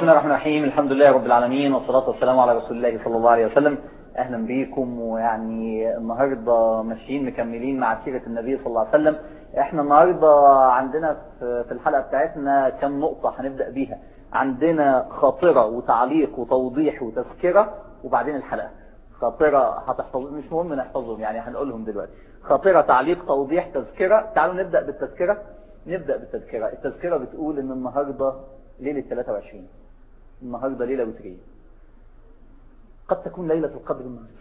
بسم الله الرحمن الرحيم الحمد لله رب العالمين والصلاة والسلام على رسول الله صلى الله عليه وسلم أهلا بيكم ويعني النهاردة ماشيين مكملين مع سيرة النبي صلى الله عليه وسلم احنا النهاردة عندنا في الحلقة بتاعتنا كم نقطة هنبدأ بيها عندنا خاطرة وتعليق وتوضيح وتذكرة وبعدين الحلقة خاطرة هتحفظ مش مهم نحفظهم يعني هنقولهم دلوقتي خاطرة تعليق توضيح تذكرة تعالوا نبدأ بالتذكرة نبدأ بالتذكرة التذكرة بتقول ان النهاردة ليلة 23 النهاردة ليلة وترية قد تكون ليلة القدر النهاردة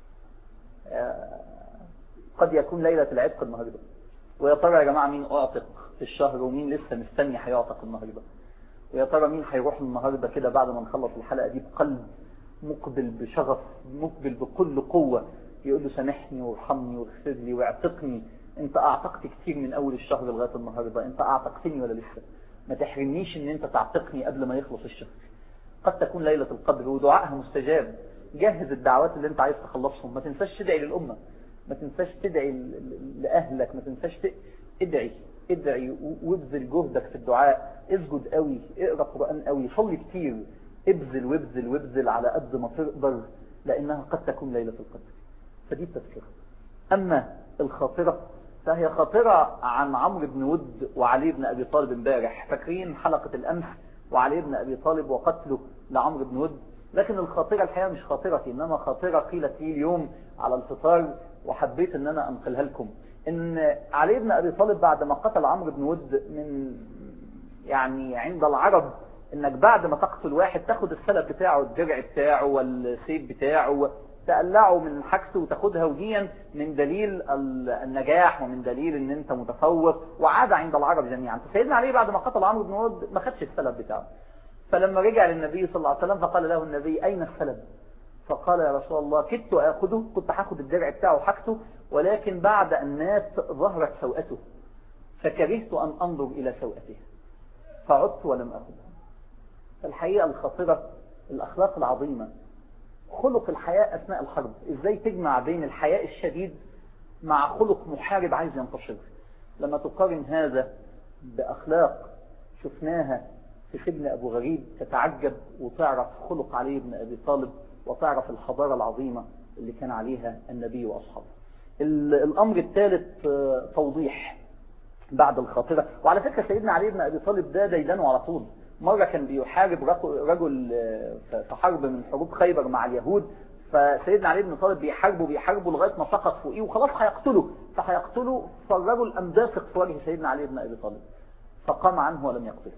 قد يكون ليلة العتق النهاردة ويا ترى يا جماعة مين اعتق في الشهر ومين لسه مستني هيعتق النهاردة ويا ترى مين هيروح النهاردة كده بعد ما نخلص الحلقة دي بقلب مقبل بشغف مقبل بكل قوة يقول له سامحني وارحمني واغفر لي واعتقني انت اعتقت كتير من اول الشهر لغاية النهاردة انت اعتقتني ولا لسه ما تحرمنيش ان انت تعتقني قبل ما يخلص الشهر قد تكون ليلة القدر ودعائها مستجاب جهز الدعوات اللي انت عايز تخلصهم ما تنساش تدعي للأمة ما تنساش تدعي لأهلك ما تنساش ت... ادعي ادعي وابذل جهدك في الدعاء اسجد قوي اقرأ قرآن قوي صلي كتير ابذل وابذل وابذل على قد ما تقدر لأنها قد تكون ليلة القدر فدي التذكرة أما الخاطرة فهي خاطرة عن عمرو بن ود وعلي بن أبي طالب امبارح فاكرين حلقة الأمس وعلي بن أبي طالب وقتله لعمرو بن ود لكن الخاطرة الحقيقة مش خاطرتي إنما خاطرة قيلت لي اليوم على الفطار وحبيت إن أنا أنقلها لكم إن علي بن أبي طالب بعد ما قتل عمرو بن ود من يعني عند العرب إنك بعد ما تقتل واحد تاخد السلب بتاعه الدرع بتاعه والسيف بتاعه تقلعه من حاجته وتاخدها وديا من دليل النجاح ومن دليل ان انت متفوق وعاد عند العرب جميعا فسيدنا علي بعد ما قتل عمرو بن ود ما خدش السلب بتاعه فلما رجع للنبي صلى الله عليه وسلم فقال له النبي اين السلب فقال يا رسول الله كدت اخذه كنت هاخد الدرع بتاعه وحاجته ولكن بعد ان مات ظهرت سوءته فكرهت ان انظر الى سوءته فعدت ولم اخذه فالحقيقه الخطيره الاخلاق العظيمه خلق الحياة أثناء الحرب إزاي تجمع بين الحياء الشديد مع خلق محارب عايز ينتصر لما تقارن هذا بأخلاق شفناها في سجن أبو غريب تتعجب وتعرف خلق علي بن أبي طالب وتعرف الحضارة العظيمة اللي كان عليها النبي وأصحابه الأمر الثالث توضيح بعد الخاطرة وعلى فكرة سيدنا علي بن أبي طالب ده ديدانه على طول مرة كان بيحارب رجل في حرب من حروب خيبر مع اليهود فسيدنا علي بن طالب بيحاربه بيحاربه لغاية ما سقط فوقيه وخلاص هيقتله فهيقتله فالرجل قام دافق في وجه سيدنا علي بن أبي طالب فقام عنه ولم يقتله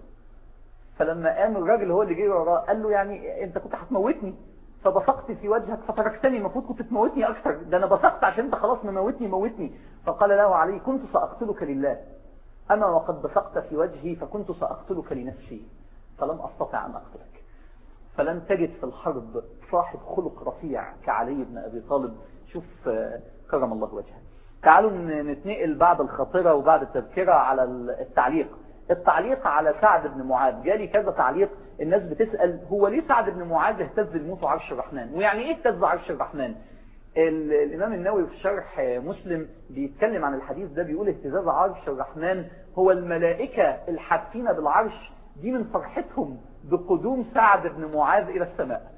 فلما قام الراجل هو اللي جه وراه قال له يعني انت كنت هتموتني فبصقت في وجهك فتركتني المفروض كنت تموتني اكثر ده انا بصقت عشان انت خلاص مموتني موتني فقال له علي كنت سأقتلك لله أما وقد بصقت في وجهي فكنت سأقتلك لنفسي فلم أستطع أن أقتلك فلم تجد في الحرب صاحب خلق رفيع كعلي بن أبي طالب شوف كرم الله وجهه تعالوا نتنقل بعد الخاطرة وبعد التذكرة على التعليق التعليق على سعد بن معاذ جالي كذا تعليق الناس بتسأل هو ليه سعد بن معاذ اهتز الموت عرش الرحمن ويعني ايه اهتز عرش الرحمن الإمام النووي في شرح مسلم بيتكلم عن الحديث ده بيقول اهتزاز عرش الرحمن هو الملائكة الحافين بالعرش دي من فرحتهم بقدوم سعد بن معاذ إلى السماء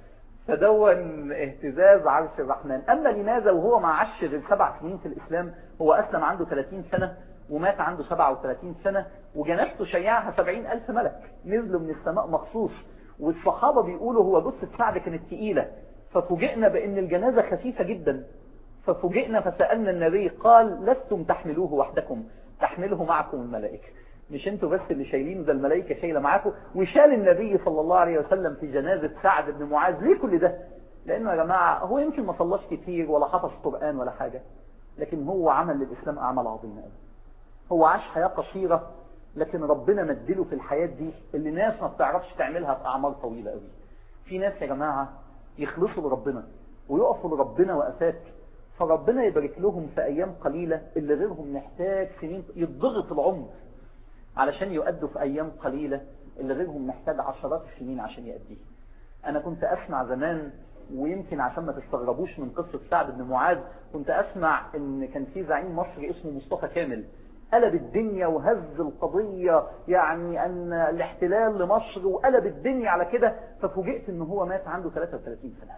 فدون اهتزاز عرش الرحمن أما لماذا وهو ما عاش غير سبع سنين في الإسلام هو أسلم عنده 30 سنة ومات عنده 37 سنة وجنازته شيعها 70 ألف ملك نزلوا من السماء مخصوص والصحابة بيقولوا هو جثة سعد كانت تقيلة ففوجئنا بأن الجنازة خفيفة جدا ففوجئنا فسألنا النبي قال لستم تحملوه وحدكم تحمله معكم الملائكة مش انتوا بس اللي شايلينه ده الملائكة شايلة معاكم وشال النبي صلى الله عليه وسلم في جنازة سعد بن معاذ ليه كل ده لانه يا جماعة هو يمكن ما صلاش كتير ولا حفظ قرآن ولا حاجة لكن هو عمل للإسلام أعمال عظيمة قوي هو عاش حياة قصيرة لكن ربنا مدله في الحياة دي اللي ناس ما بتعرفش تعملها في أعمار طويلة قوي في ناس يا جماعة يخلصوا لربنا ويقفوا لربنا وقفات فربنا يبارك لهم في أيام قليلة اللي غيرهم محتاج سنين يتضغط العمر علشان يؤدوا في أيام قليلة اللي غيرهم محتاج عشرات السنين عشان يأديه أنا كنت أسمع زمان ويمكن عشان ما تستغربوش من قصة سعد بن معاذ كنت أسمع إن كان في زعيم مصري اسمه مصطفى كامل قلب الدنيا وهز القضية يعني أن الاحتلال لمصر وقلب الدنيا على كده ففوجئت أنه هو مات عنده 33 سنة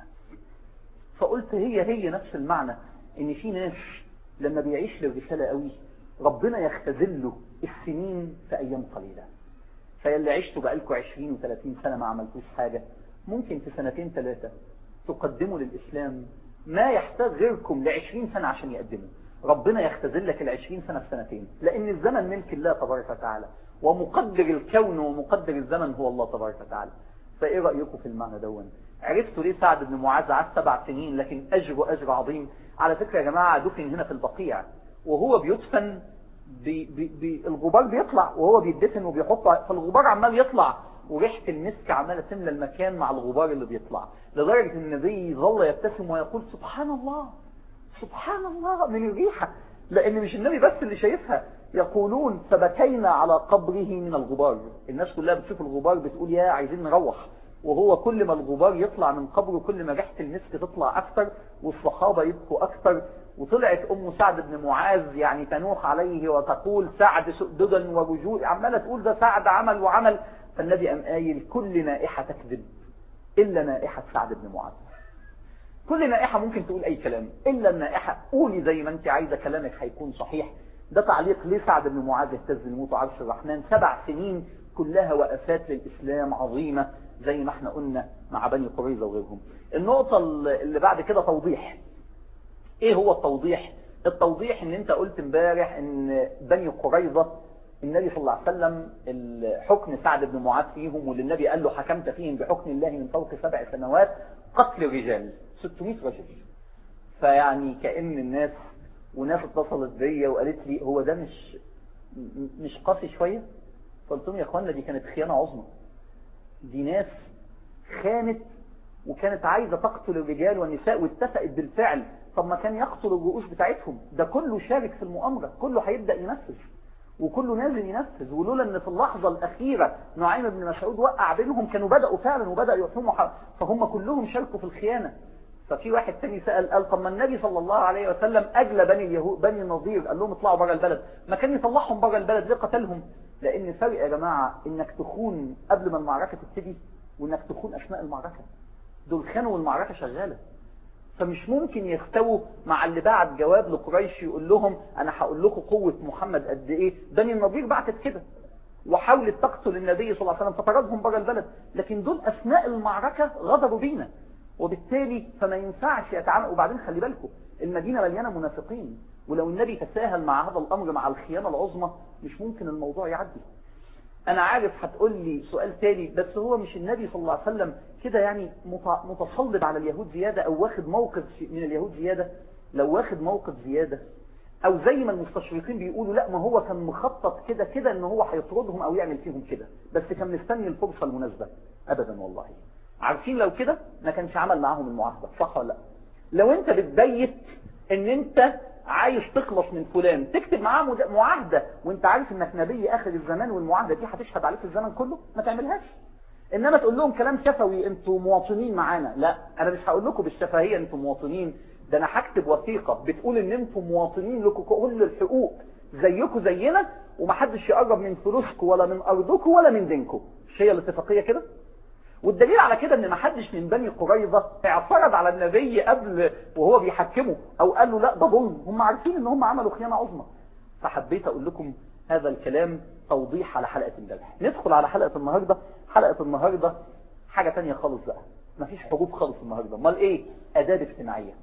فقلت هي هي نفس المعنى ان في ناس لما بيعيش للرسالة قوي ربنا يختزله السنين في ايام قليلة فيلي عشتوا بقالكوا 20 و30 سنة ما عملتوش حاجة ممكن في سنتين ثلاثة تقدموا للإسلام ما يحتاج غيركم ل 20 سنة عشان يقدموا ربنا يختزل لك ال 20 سنة في سنتين لأن الزمن ملك الله تبارك وتعالى ومقدر الكون ومقدر الزمن هو الله تبارك وتعالى فإيه رأيكم في المعنى دون عرفتوا ليه سعد بن معاذ عاش سبع سنين لكن أجره أجر عظيم على فكرة يا جماعة دفن هنا في البقيع وهو بيدفن بي بي بي الغبار بيطلع وهو بيدفن وبيحط فالغبار عمال يطلع وريحة المسك عمالة تملى المكان مع الغبار اللي بيطلع لدرجة ان النبي ظل يبتسم ويقول سبحان الله سبحان الله من الريحة لان مش النبي بس اللي شايفها يقولون فبكينا على قبره من الغبار الناس كلها بتشوف الغبار بتقول يا عايزين نروح وهو كل ما الغبار يطلع من قبره كل ما ريحة المسك تطلع أكثر والصحابة يبكوا أكثر وطلعت أم سعد بن معاذ يعني تنوح عليه وتقول سعد سؤددا ورجوع عمالة تقول ده سعد عمل وعمل فالنبي أم قايل كل نائحة تكذب إلا نائحة سعد بن معاذ كل نائحة ممكن تقول أي كلام إلا النائحة قولي زي ما أنت عايزة كلامك هيكون صحيح ده تعليق ليه سعد بن معاذ اهتز لموت عرش الرحمن سبع سنين كلها وقفات للإسلام عظيمة زي ما احنا قلنا مع بني قريظة وغيرهم النقطة اللي بعد كده توضيح ايه هو التوضيح التوضيح ان انت قلت امبارح ان بني قريظة النبي صلى الله عليه وسلم حكم سعد بن معاذ فيهم واللي النبي قال له حكمت فيهم بحكم الله من فوق سبع سنوات قتل رجال 600 رجل فيعني كأن الناس وناس اتصلت بيا وقالت لي هو ده مش مش قاسي شوية قلت لهم يا اخوانا دي كانت خيانة عظمى دي ناس خانت وكانت عايزة تقتل الرجال والنساء واتفقت بالفعل طب ما كان يقتل الرؤوس بتاعتهم ده كله شارك في المؤامرة كله هيبدأ ينفذ وكله نازل ينفذ ولولا ان في اللحظة الأخيرة نعيم بن مسعود وقع بينهم كانوا بدأوا فعلا وبدأوا يحوموا فهم كلهم شاركوا في الخيانة ففي واحد تاني سأل قال طب ما النبي صلى الله عليه وسلم أجلى بني اليهود بني النضير قال لهم اطلعوا بره البلد ما كان يطلعهم بره البلد ليه قتلهم لأن فرق يا جماعة إنك تخون قبل ما المعركة تبتدي وإنك تخون أثناء المعركة دول خانوا والمعركة شغالة فمش ممكن يستووا مع اللي بعت جواب لقريش يقول لهم أنا هقول لكم قوة محمد قد إيه بني النضير بعتت كده وحاولت تقتل النبي صلى الله عليه وسلم فطردهم بره البلد لكن دول أثناء المعركة غضبوا بينا وبالتالي فما ينفعش يتعامل وبعدين خلي بالكم المدينة مليانة منافقين ولو النبي تساهل مع هذا الأمر مع الخيانة العظمى مش ممكن الموضوع يعدي أنا عارف هتقول لي سؤال تاني بس هو مش النبي صلى الله عليه وسلم كده يعني متصلب على اليهود زيادة أو واخد موقف من اليهود زيادة لو واخد موقف زيادة أو زي ما المستشرقين بيقولوا لا ما هو كان مخطط كده كده إن هو هيطردهم أو يعمل فيهم كده بس كان مستني الفرصة المناسبة أبدا والله عارفين لو كده ما كانش عمل معاهم المعاهدة صح ولا لا لو انت بتبيت ان انت عايز تخلص من فلان تكتب معاه معاهدة وانت عارف انك نبي اخر الزمان والمعاهدة دي هتشهد عليك الزمن كله ما تعملهاش انما تقول لهم كلام شفوي انتوا مواطنين معانا لا انا مش هقول لكم بالشفهية انتوا مواطنين ده انا هكتب وثيقة بتقول ان انتوا مواطنين لكم كل الحقوق زيكم زينا ومحدش يقرب من فلوسكم ولا من ارضكم ولا من دينكم مش هي الاتفاقية كده والدليل على كده ان ما حدش من بني قريظة اعترض على النبي قبل وهو بيحكمه او قال له لا ده ظلم هم عارفين ان هم عملوا خيانة عظمى فحبيت اقول لكم هذا الكلام توضيح على حلقة امبارح ندخل على حلقة النهاردة حلقة النهاردة حاجة تانية خالص بقى مفيش حروب خالص النهاردة امال ايه اداب اجتماعية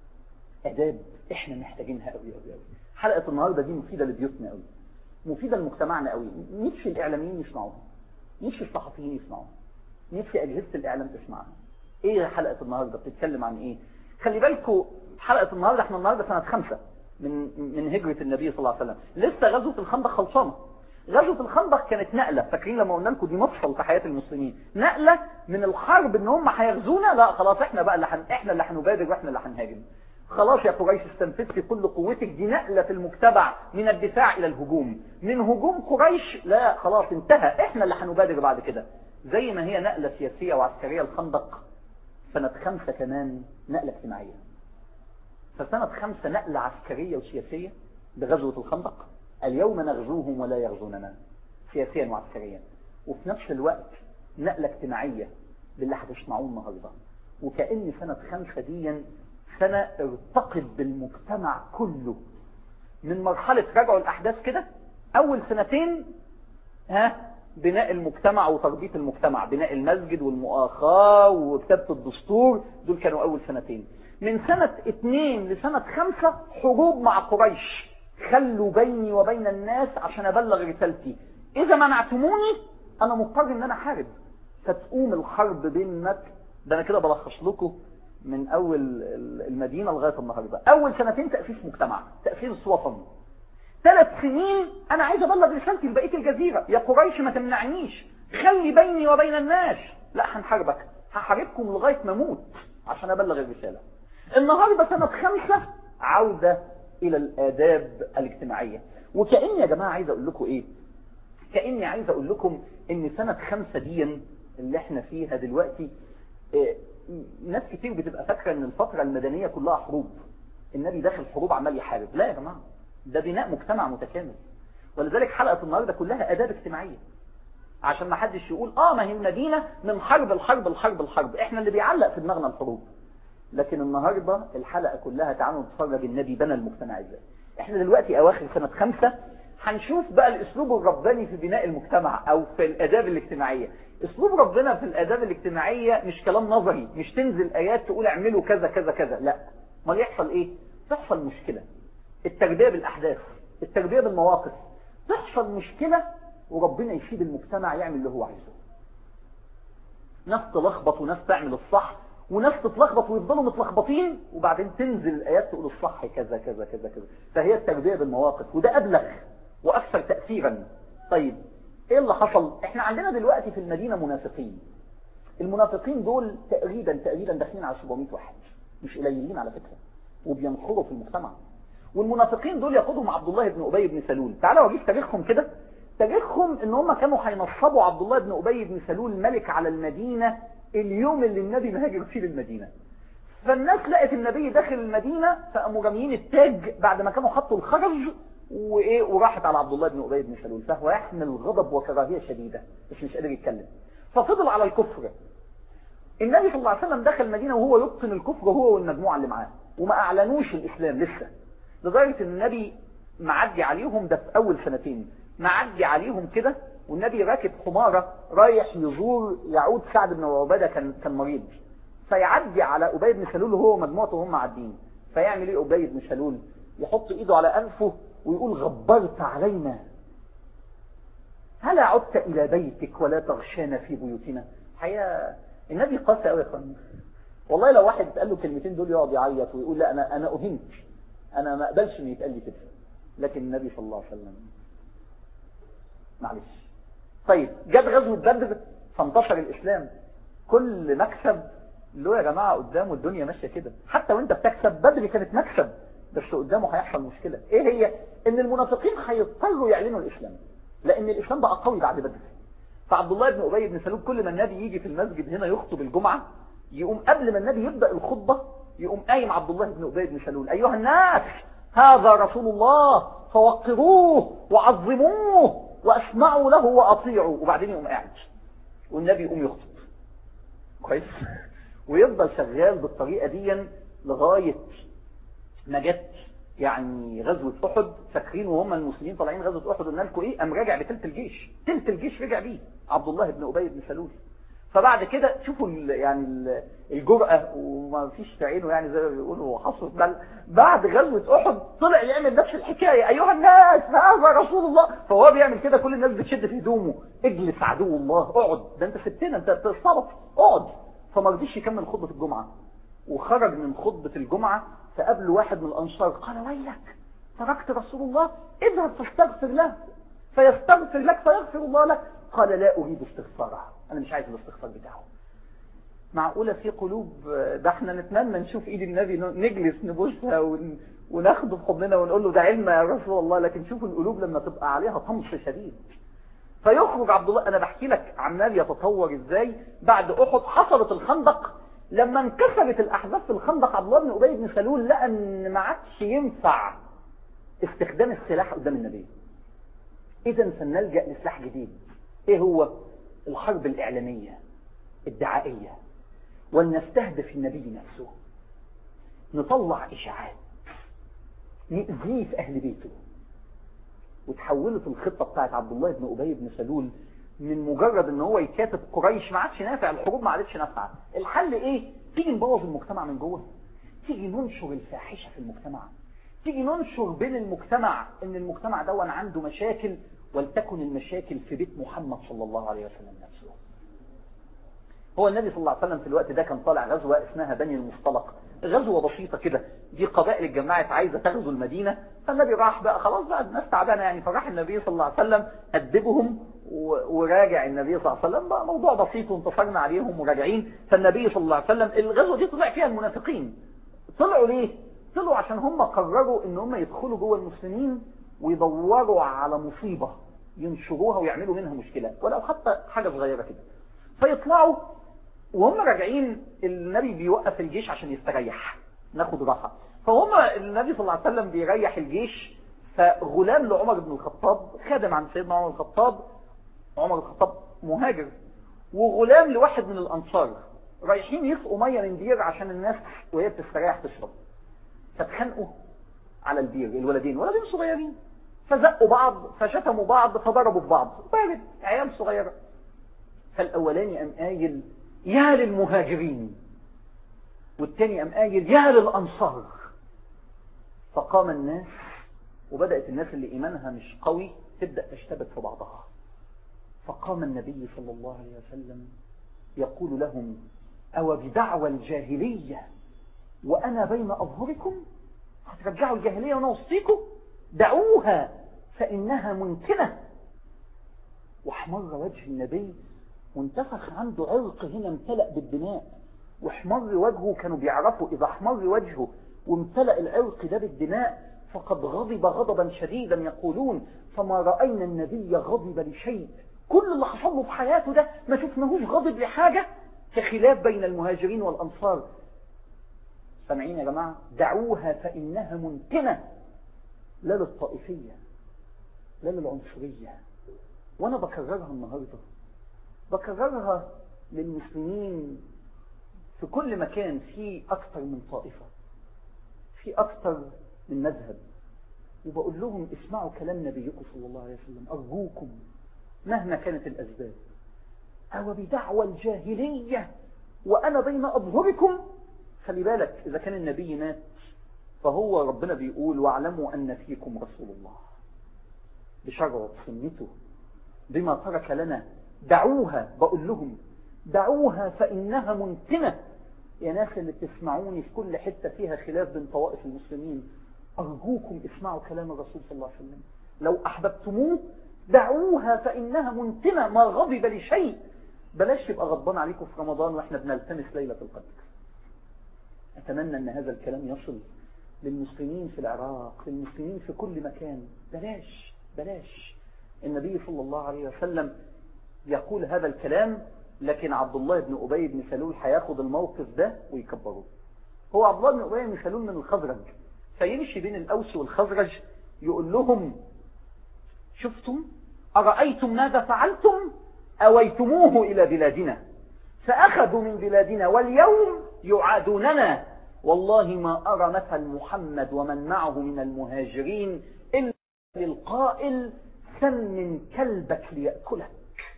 اداب احنا محتاجينها قوي قوي قوي حلقة النهاردة دي مفيدة لبيوتنا قوي مفيدة لمجتمعنا قوي نفسي الاعلاميين يسمعوها نفسي الصحفيين يسمعوها نفسي أجهزة الإعلام تسمعها إيه حلقة النهاردة بتتكلم عن إيه خلي بالكم حلقة النهاردة إحنا النهاردة سنة خمسة من من هجرة النبي صلى الله عليه وسلم لسه غزوة الخندق خلصانة غزوة الخندق كانت نقلة فاكرين لما قلنا لكم دي مفصل في حياة المسلمين نقلة من الحرب ان هم هيغزونا لا خلاص احنا بقى اللي حن... احنا اللي هنبادر واحنا اللي هنهاجم خلاص يا قريش استنفذت كل قوتك دي نقلة في المجتمع من الدفاع الى الهجوم من هجوم قريش لا خلاص انتهى احنا اللي هنبادر بعد كده زي ما هي نقلة سياسية وعسكرية الخندق سنة خمسة كمان نقلة اجتماعية فسنة خمسة نقلة عسكرية وسياسية بغزوة الخندق اليوم نغزوهم ولا يغزوننا سياسيا وعسكريا وفي نفس الوقت نقلة اجتماعية باللي هتسمعوه النهارده وكأن سنة خمسة دي سنة ارتقت بالمجتمع كله من مرحلة رجعوا الأحداث كده أول سنتين ها بناء المجتمع وتربية المجتمع بناء المسجد والمؤاخاة وكتابة الدستور دول كانوا أول سنتين من سنة اتنين لسنة خمسة حروب مع قريش خلوا بيني وبين الناس عشان أبلغ رسالتي إذا منعتموني أنا مضطر إن أنا أحارب فتقوم الحرب بين مكة ده أنا كده بلخص لكم من أول المدينة لغاية النهاردة أول سنتين تأسيس مجتمع تأسيس وطن ثلاث سنين أنا عايز أبلغ رسالتي لبقية الجزيرة يا قريش ما تمنعنيش خلي بيني وبين الناس لا هنحاربك هحاربكم لغاية ما أموت عشان أبلغ الرسالة النهاردة سنة خمسة عودة إلى الآداب الاجتماعية وكأني يا جماعة عايز أقول لكم إيه كأني عايز أقول لكم إن سنة خمسة دي اللي احنا فيها دلوقتي إيه ناس كتير بتبقى فاكرة ان الفترة المدنية كلها حروب النبي داخل حروب عمال يحارب لا يا جماعة ده بناء مجتمع متكامل ولذلك حلقة النهاردة كلها اداب اجتماعية عشان ما حدش يقول اه ما هي المدينة من حرب الحرب الحرب الحرب احنا اللي بيعلق في دماغنا الحروب لكن النهاردة الحلقة كلها تعالوا نتفرج النبي بنى المجتمع ازاي احنا دلوقتي اواخر سنة خمسة هنشوف بقى الاسلوب الرباني في بناء المجتمع او في الاداب الاجتماعية اسلوب ربنا في الاداب الاجتماعية مش كلام نظري مش تنزل ايات تقول اعملوا كذا كذا كذا لا ما يحصل ايه تحصل مشكلة التربية بالاحداث التربية بالمواقف تحصل مشكلة وربنا يفيد المجتمع يعمل اللي هو عايزه ناس تلخبط وناس تعمل الصح وناس تتلخبط ويفضلوا متلخبطين وبعدين تنزل الايات تقول الصح كذا كذا كذا كذا فهي التربية بالمواقف وده ابلغ واكثر تأثيرا طيب ايه اللي حصل احنا عندنا دلوقتي في المدينة منافقين المنافقين دول تقريبا تقريبا داخلين على 700 واحد مش قليلين على فكرة وبينخروا في المجتمع والمنافقين دول يقودهم عبد الله بن ابي بن سلول تعالوا اوريك تاريخهم كده تاريخهم ان هم كانوا هينصبوا عبد الله بن ابي بن سلول ملك على المدينة اليوم اللي النبي مهاجر فيه للمدينة فالناس لقت النبي داخل المدينة فقاموا راميين التاج بعد ما كانوا حطوا الخرج وايه وراحت على عبد الله بن ابي بن سلول فهو يحمل غضب وكراهيه شديده بس مش قادر يتكلم ففضل على الكفر النبي صلى الله عليه وسلم دخل المدينه وهو يبطن الكفر هو والمجموعه اللي معاه وما اعلنوش الاسلام لسه لدرجه ان النبي معدي عليهم ده في اول سنتين معدي عليهم كده والنبي راكب حماره رايح يزور يعود سعد بن عباده كان كان مريض فيعدي على ابي بن سلول وهو ومجموعته وهم معديين فيعمل ايه ابي بن سلول يحط ايده على انفه ويقول غبرت علينا هل عدت إلى بيتك ولا تغشانا في بيوتنا حقيقة النبي قاسى قوي يا اخوان والله لو واحد قال له الكلمتين دول يقعد يعيط ويقول لا انا انا اهنت انا ما اقبلش ان يتقال لي كده لكن النبي صلى الله عليه وسلم معلش طيب جت غزوه بدر فانتشر الاسلام كل مكسب له يا جماعه قدامه الدنيا ماشيه كده حتى وانت بتكسب بدر كانت مكسب بس قدامه هيحصل مشكلة ايه هي ان المنافقين هيضطروا يعلنوا الاسلام لان الاسلام بقى قوي بعد بدر فعبد الله بن ابي بن سلول كل ما النبي يجي في المسجد هنا يخطب الجمعة يقوم قبل ما النبي يبدأ الخطبة يقوم قايم عبد الله بن ابي بن سلول ايها الناس هذا رسول الله فوقروه وعظموه واسمعوا له واطيعوا وبعدين يقوم قاعد والنبي يقوم يخطب كويس ويفضل شغال بالطريقة دي لغاية ما جت يعني غزوة أحد فاكرين وهم المسلمين طالعين غزوة أحد قلنا لكم إيه قام راجع بتلت الجيش تلت الجيش رجع بيه عبد الله بن أبي بن سلول فبعد كده شوفوا ال يعني ال الجرأة وما فيش في عينه يعني زي ما بيقولوا حصر بل بعد غزوة أحد طلع يعمل نفس الحكاية أيها الناس هذا رسول الله فهو بيعمل كده كل الناس بتشد في هدومه اجلس عدو الله اقعد ده انت سبتنا انت بتصرف اقعد فما رضيش يكمل خطبة الجمعة وخرج من خطبة الجمعة فقابله واحد من الأنصار قال ويلك تركت رسول الله اذهب فاستغفر له فيستغفر لك فيغفر الله لك قال لا أريد استغفاره أنا مش عايز الاستغفار بتاعه معقولة في قلوب ده احنا نتمنى نشوف ايد النبي نجلس نبوسها ون... وناخده في حضننا ونقول له ده علم يا رسول الله لكن شوفوا القلوب لما تبقى عليها طمس شديد فيخرج عبد الله انا بحكي لك عمال يتطور ازاي بعد احد حصلت الخندق لما انكسرت الاحداث في الخندق عبد الله بن ابي بن سلول لقى ان ما عادش ينفع استخدام السلاح قدام النبي إذا سنلجأ لسلاح جديد إيه هو الحرب الإعلامية الدعائية ولنستهدف النبي نفسه نطلع إشاعات نأذيه في أهل بيته وتحولت الخطة بتاعت عبد الله بن أبي بن سلول من مجرد ان هو يكاتب قريش ما عادش نافع الحروب ما عادتش نافعه الحل ايه تيجي نبوظ المجتمع من جوه تيجي ننشر الفاحشه في المجتمع تيجي ننشر بين المجتمع ان المجتمع ده عنده مشاكل ولتكن المشاكل في بيت محمد صلى الله عليه وسلم نفسه هو النبي صلى الله عليه وسلم في الوقت ده كان طالع غزوة اسمها بني المصطلق غزوة بسيطة كده دي قبائل اتجمعت عايزة تغزو المدينة فالنبي راح بقى خلاص بقى الناس تعبانة يعني فراح النبي صلى الله عليه وسلم أدبهم وراجع النبي صلى الله عليه وسلم بقى موضوع بسيط وانتصرنا عليهم وراجعين فالنبي صلى الله عليه وسلم الغزوة دي طلع فيها المنافقين طلعوا ليه؟ طلعوا عشان هم قرروا ان هم يدخلوا جوه المسلمين ويدوروا على مصيبة ينشروها ويعملوا منها مشكلة ولو حتى حاجة صغيرة كده فيطلعوا وهم راجعين النبي بيوقف الجيش عشان يستريح ناخد راحة فهم النبي صلى الله عليه وسلم بيريح الجيش فغلام لعمر بن الخطاب خادم عن سيدنا عمر بن الخطاب عمر بن الخطاب مهاجر وغلام لواحد من الأنصار رايحين يسقوا مية من بير عشان الناس وهي بتستريح تشرب فاتخانقوا على البير الولدين ولدين صغيرين فزقوا بعض فشتموا بعض فضربوا في بعض بارد عيال صغيرة فالأولاني قام قايل يا للمهاجرين والتاني قام قايل يا للأنصار فقام الناس وبدأت الناس اللي إيمانها مش قوي تبدأ تشتبك في بعضها فقام النبي صلى الله عليه وسلم يقول لهم أو بدعوى الجاهلية وأنا بين أظهركم هترجعوا الجاهلية وأنا وسطيكم دعوها فإنها منتنة واحمر وجه النبي وانتفخ عنده عرق هنا امتلأ بالدماء واحمر وجهه كانوا بيعرفوا إذا احمر وجهه وامتلأ العرق ده بالدماء فقد غضب غضبا شديدا يقولون فما رأينا النبي غضب لشيء كل اللي حصل له في حياته ده ما شفناهوش غضب لحاجة كخلاف بين المهاجرين والأنصار سامعين يا جماعة دعوها فإنها منتنة لا للطائفية لا للعنصرية وأنا بكررها النهاردة بكررها للمسلمين في كل مكان في أكثر من طائفة في أكثر من مذهب وبقول لهم اسمعوا كلام نبيكم صلى الله عليه وسلم أرجوكم مهما كانت الأسباب أو بدعوى الجاهلية وأنا بين أظهركم خلي بالك إذا كان النبي مات فهو ربنا بيقول واعلموا أن فيكم رسول الله بشرعه بسنته بما ترك لنا دعوها بقول لهم دعوها فإنها منتنة يا ناس اللي بتسمعوني في كل حتة فيها خلاف بين طوائف المسلمين أرجوكم اسمعوا كلام الرسول صلى الله عليه وسلم لو أحببتموه دعوها فإنها منتنة ما غضب لشيء بلاش يبقى غضبان عليكم في رمضان وإحنا بنلتمس ليلة القدر أتمنى أن هذا الكلام يصل للمسلمين في العراق للمسلمين في كل مكان بلاش بلاش النبي صلى الله عليه وسلم يقول هذا الكلام لكن عبد الله بن أبي بن سلول هياخد الموقف ده ويكبره هو عبد الله بن أبي بن سلول من الخزرج فيمشي بين الأوس والخزرج يقول لهم شفتم أرأيتم ماذا فعلتم أويتموه إلى بلادنا فأخذوا من بلادنا واليوم يعادوننا والله ما أرى مثل محمد ومن معه من المهاجرين إلا للقائل سمن كلبك ليأكلك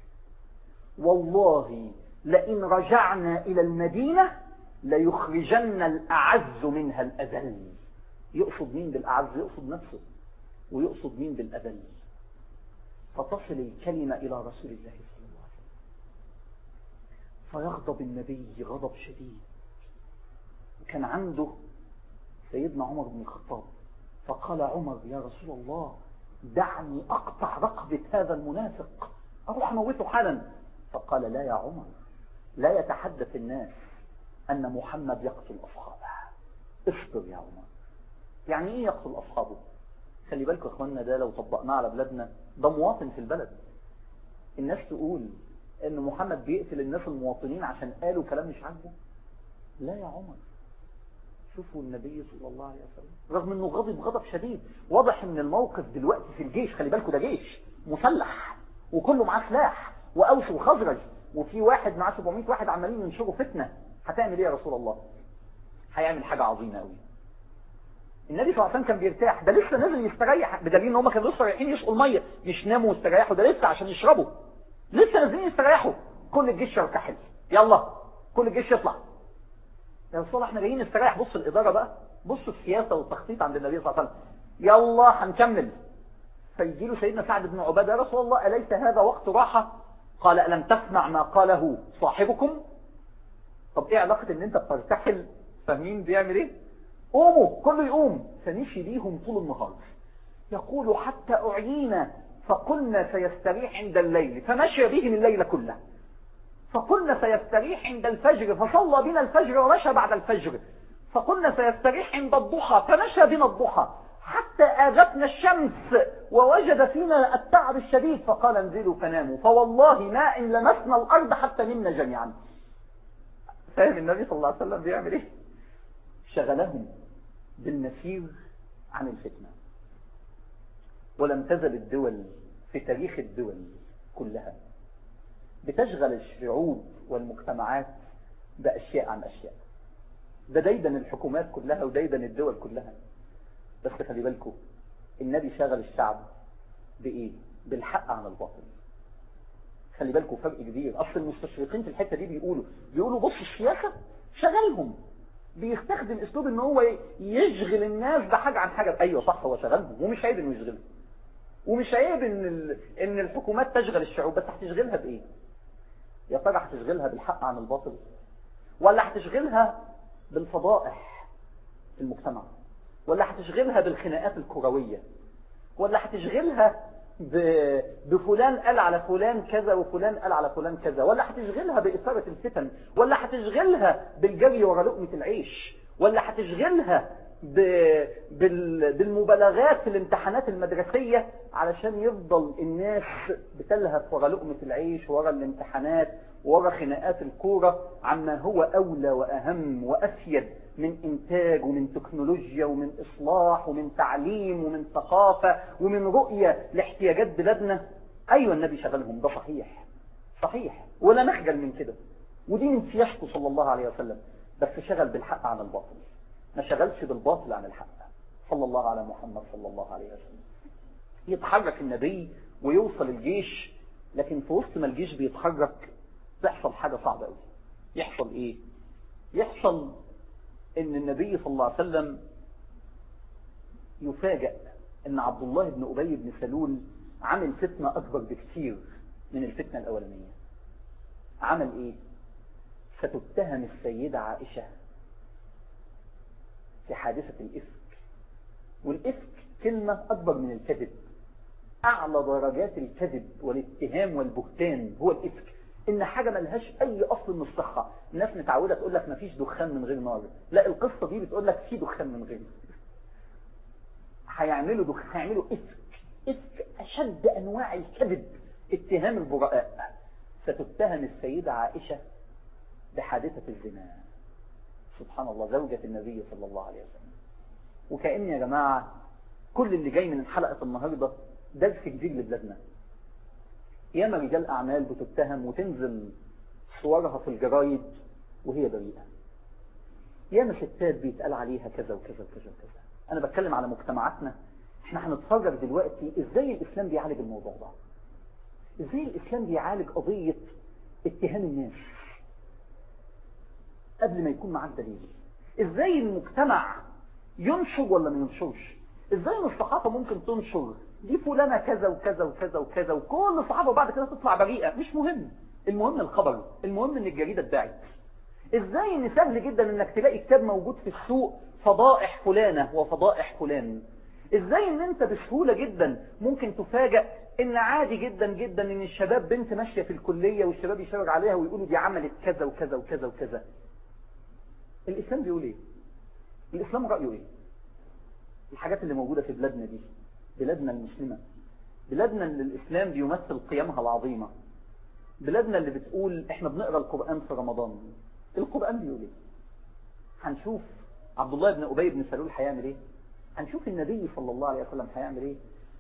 والله لئن رجعنا إلى المدينة ليخرجن الأعز منها الأذل يقصد مين بالأعز يقصد نفسه ويقصد مين بالأذل فتصل الكلمة إلى رسول الله صلى الله عليه وسلم فيغضب النبي غضب شديد وكان عنده سيدنا عمر بن الخطاب فقال عمر يا رسول الله دعني أقطع رقبة هذا المنافق أروح أموته حالا فقال لا يا عمر لا يتحدث الناس أن محمد يقتل أصحابه اصبر يا عمر يعني إيه يقتل أصحابه خلي بالكم يا اخوانا ده لو طبقناه على بلادنا ده مواطن في البلد الناس تقول ان محمد بيقتل الناس المواطنين عشان قالوا كلام مش عاجبه لا يا عمر شوفوا النبي صلى الله عليه وسلم رغم انه غضب غضب شديد واضح ان الموقف دلوقتي في الجيش خلي بالكم ده جيش مسلح وكله معاه سلاح واوس وخزرج وفي واحد معاه 700 واحد عمالين ينشروا فتنه هتعمل ايه يا رسول الله هيعمل حاجه عظيمه قوي النبي صلى الله عليه وسلم كان بيرتاح ده لسه نازل يستريح بدليل ان هم كانوا لسه رايحين يسقوا الميه مش ناموا واستريحوا ده لسه عشان يشربوا لسه نازلين يستريحوا كل الجيش يرتحل يلا كل الجيش يطلع يا رسول الله احنا جايين نستريح بص الاداره بقى بص السياسه والتخطيط عند النبي صلى الله عليه وسلم يلا هنكمل فيجي له سيدنا سعد بن عباده يا رسول الله اليس هذا وقت راحه قال الم تسمع ما قاله صاحبكم طب ايه علاقه ان انت بترتحل فاهمين بيعمل ايه قوموا كله يقوم فمشي بيهم طول النهار يقول حتى أعينا فقلنا سيستريح عند الليل فمشي بهم الليل كله فقلنا سيستريح عند الفجر فصلى بنا الفجر ومشى بعد الفجر فقلنا سيستريح عند الضحى فمشى بنا الضحى حتى آذتنا الشمس ووجد فينا التعب الشديد فقال انزلوا فناموا فوالله ما إن لمسنا الأرض حتى نمنا جميعا فاهم النبي صلى الله عليه وسلم بيعمل ايه شغلهم بالمسير عن الفتنة ولم تزل الدول في تاريخ الدول كلها بتشغل الشعوب والمجتمعات بأشياء عن أشياء ده دايدا الحكومات كلها ودايدا الدول كلها بس خلي بالكم النبي شغل الشعب بإيه؟ بالحق عن الباطل خلي بالكم فرق كبير أصل المستشرقين في الحتة دي بيقولوا بيقولوا بص السياسة شغلهم بيستخدم اسلوب ان هو يشغل الناس بحاجة عن حاجة ايوه صح هو شغلهم ومش عيب انه يشغلهم ومش عيب ان ال... ان الحكومات تشغل الشعوب بس هتشغلها بايه يا ترى هتشغلها بالحق عن الباطل ولا هتشغلها بالفضائح في المجتمع ولا هتشغلها بالخناقات الكروية ولا هتشغلها ب... بفلان قال على فلان كذا وفلان قال على فلان كذا ولا هتشغلها بإثارة الفتن ولا هتشغلها بالجري ورا لقمة العيش ولا هتشغلها ب... بال... بالمبالغات في الامتحانات المدرسية علشان يفضل الناس بتلهف ورا لقمة العيش ورا الامتحانات ورا خناقات الكورة عما هو أولى وأهم وأفيد من إنتاج ومن تكنولوجيا ومن إصلاح ومن تعليم ومن ثقافة ومن رؤية لاحتياجات بلادنا أيوة النبي شغلهم ده صحيح صحيح ولا نخجل من كده ودي من سياسته صلى الله عليه وسلم بس شغل بالحق عن الباطل ما شغلش بالباطل عن الحق صلى الله على محمد صلى الله عليه وسلم يتحرك النبي ويوصل الجيش لكن في وسط ما الجيش بيتحرك تحصل حاجة صعبة قوي يحصل ايه يحصل ان النبي صلى الله عليه وسلم يفاجأ ان عبد الله بن أبي بن سلول عمل فتنة اكبر بكثير من الفتنة الاولانية عمل ايه ستتهم السيدة عائشة في حادثة الإفك والإفك كلمة أكبر من الكذب أعلى درجات الكذب والاتهام والبهتان هو الإفك إن حاجة ملهاش أي أصل من الصحة الناس متعودة تقول لك مفيش دخان من غير نار لا القصة دي بتقول لك في دخان من غير هيعملوا دخان هيعملوا إفك إفك أشد أنواع الكذب اتهام البراء ستتهم السيدة عائشة بحادثة الزنا سبحان الله زوجة النبي صلى الله عليه وسلم وكأن يا جماعة كل اللي جاي من حلقة النهاردة درس كبير لبلادنا ياما رجال أعمال بتتهم وتنزل صورها في الجرايد وهي بريئة ياما ستات بيتقال عليها كذا وكذا وكذا وكذا أنا بتكلم على مجتمعاتنا احنا هنتفرج دلوقتي ازاي الإسلام بيعالج الموضوع ده ازاي الإسلام بيعالج قضية اتهام الناس قبل ما يكون معاك دليل ازاي المجتمع ينشر ولا ما ينشرش ازاي الصحافة ممكن تنشر دي فلانة كذا وكذا وكذا وكذا وكل الصحافة بعد كده تطلع بريئة مش مهم المهم الخبر المهم ان الجريدة اتباعت ازاي ان سهل جدا انك تلاقي كتاب موجود في السوق فضائح فلانة وفضائح فلان ازاي ان انت بسهولة جدا ممكن تفاجأ ان عادي جدا جدا ان الشباب بنت ماشية في الكلية والشباب يشاور عليها ويقولوا دي عملت كذا وكذا وكذا وكذا الإسلام بيقول إيه الإسلام رأيه إيه الحاجات اللي موجودة في بلادنا دي بلادنا المسلمة بلادنا اللي الإسلام بيمثل قيمها العظيمة بلادنا اللي بتقول إحنا بنقرأ القرآن في رمضان القرآن بيقول إيه هنشوف عبد الله بن أبي بن سلول هيعمل إيه هنشوف النبي صلى الله عليه وسلم هيعمل إيه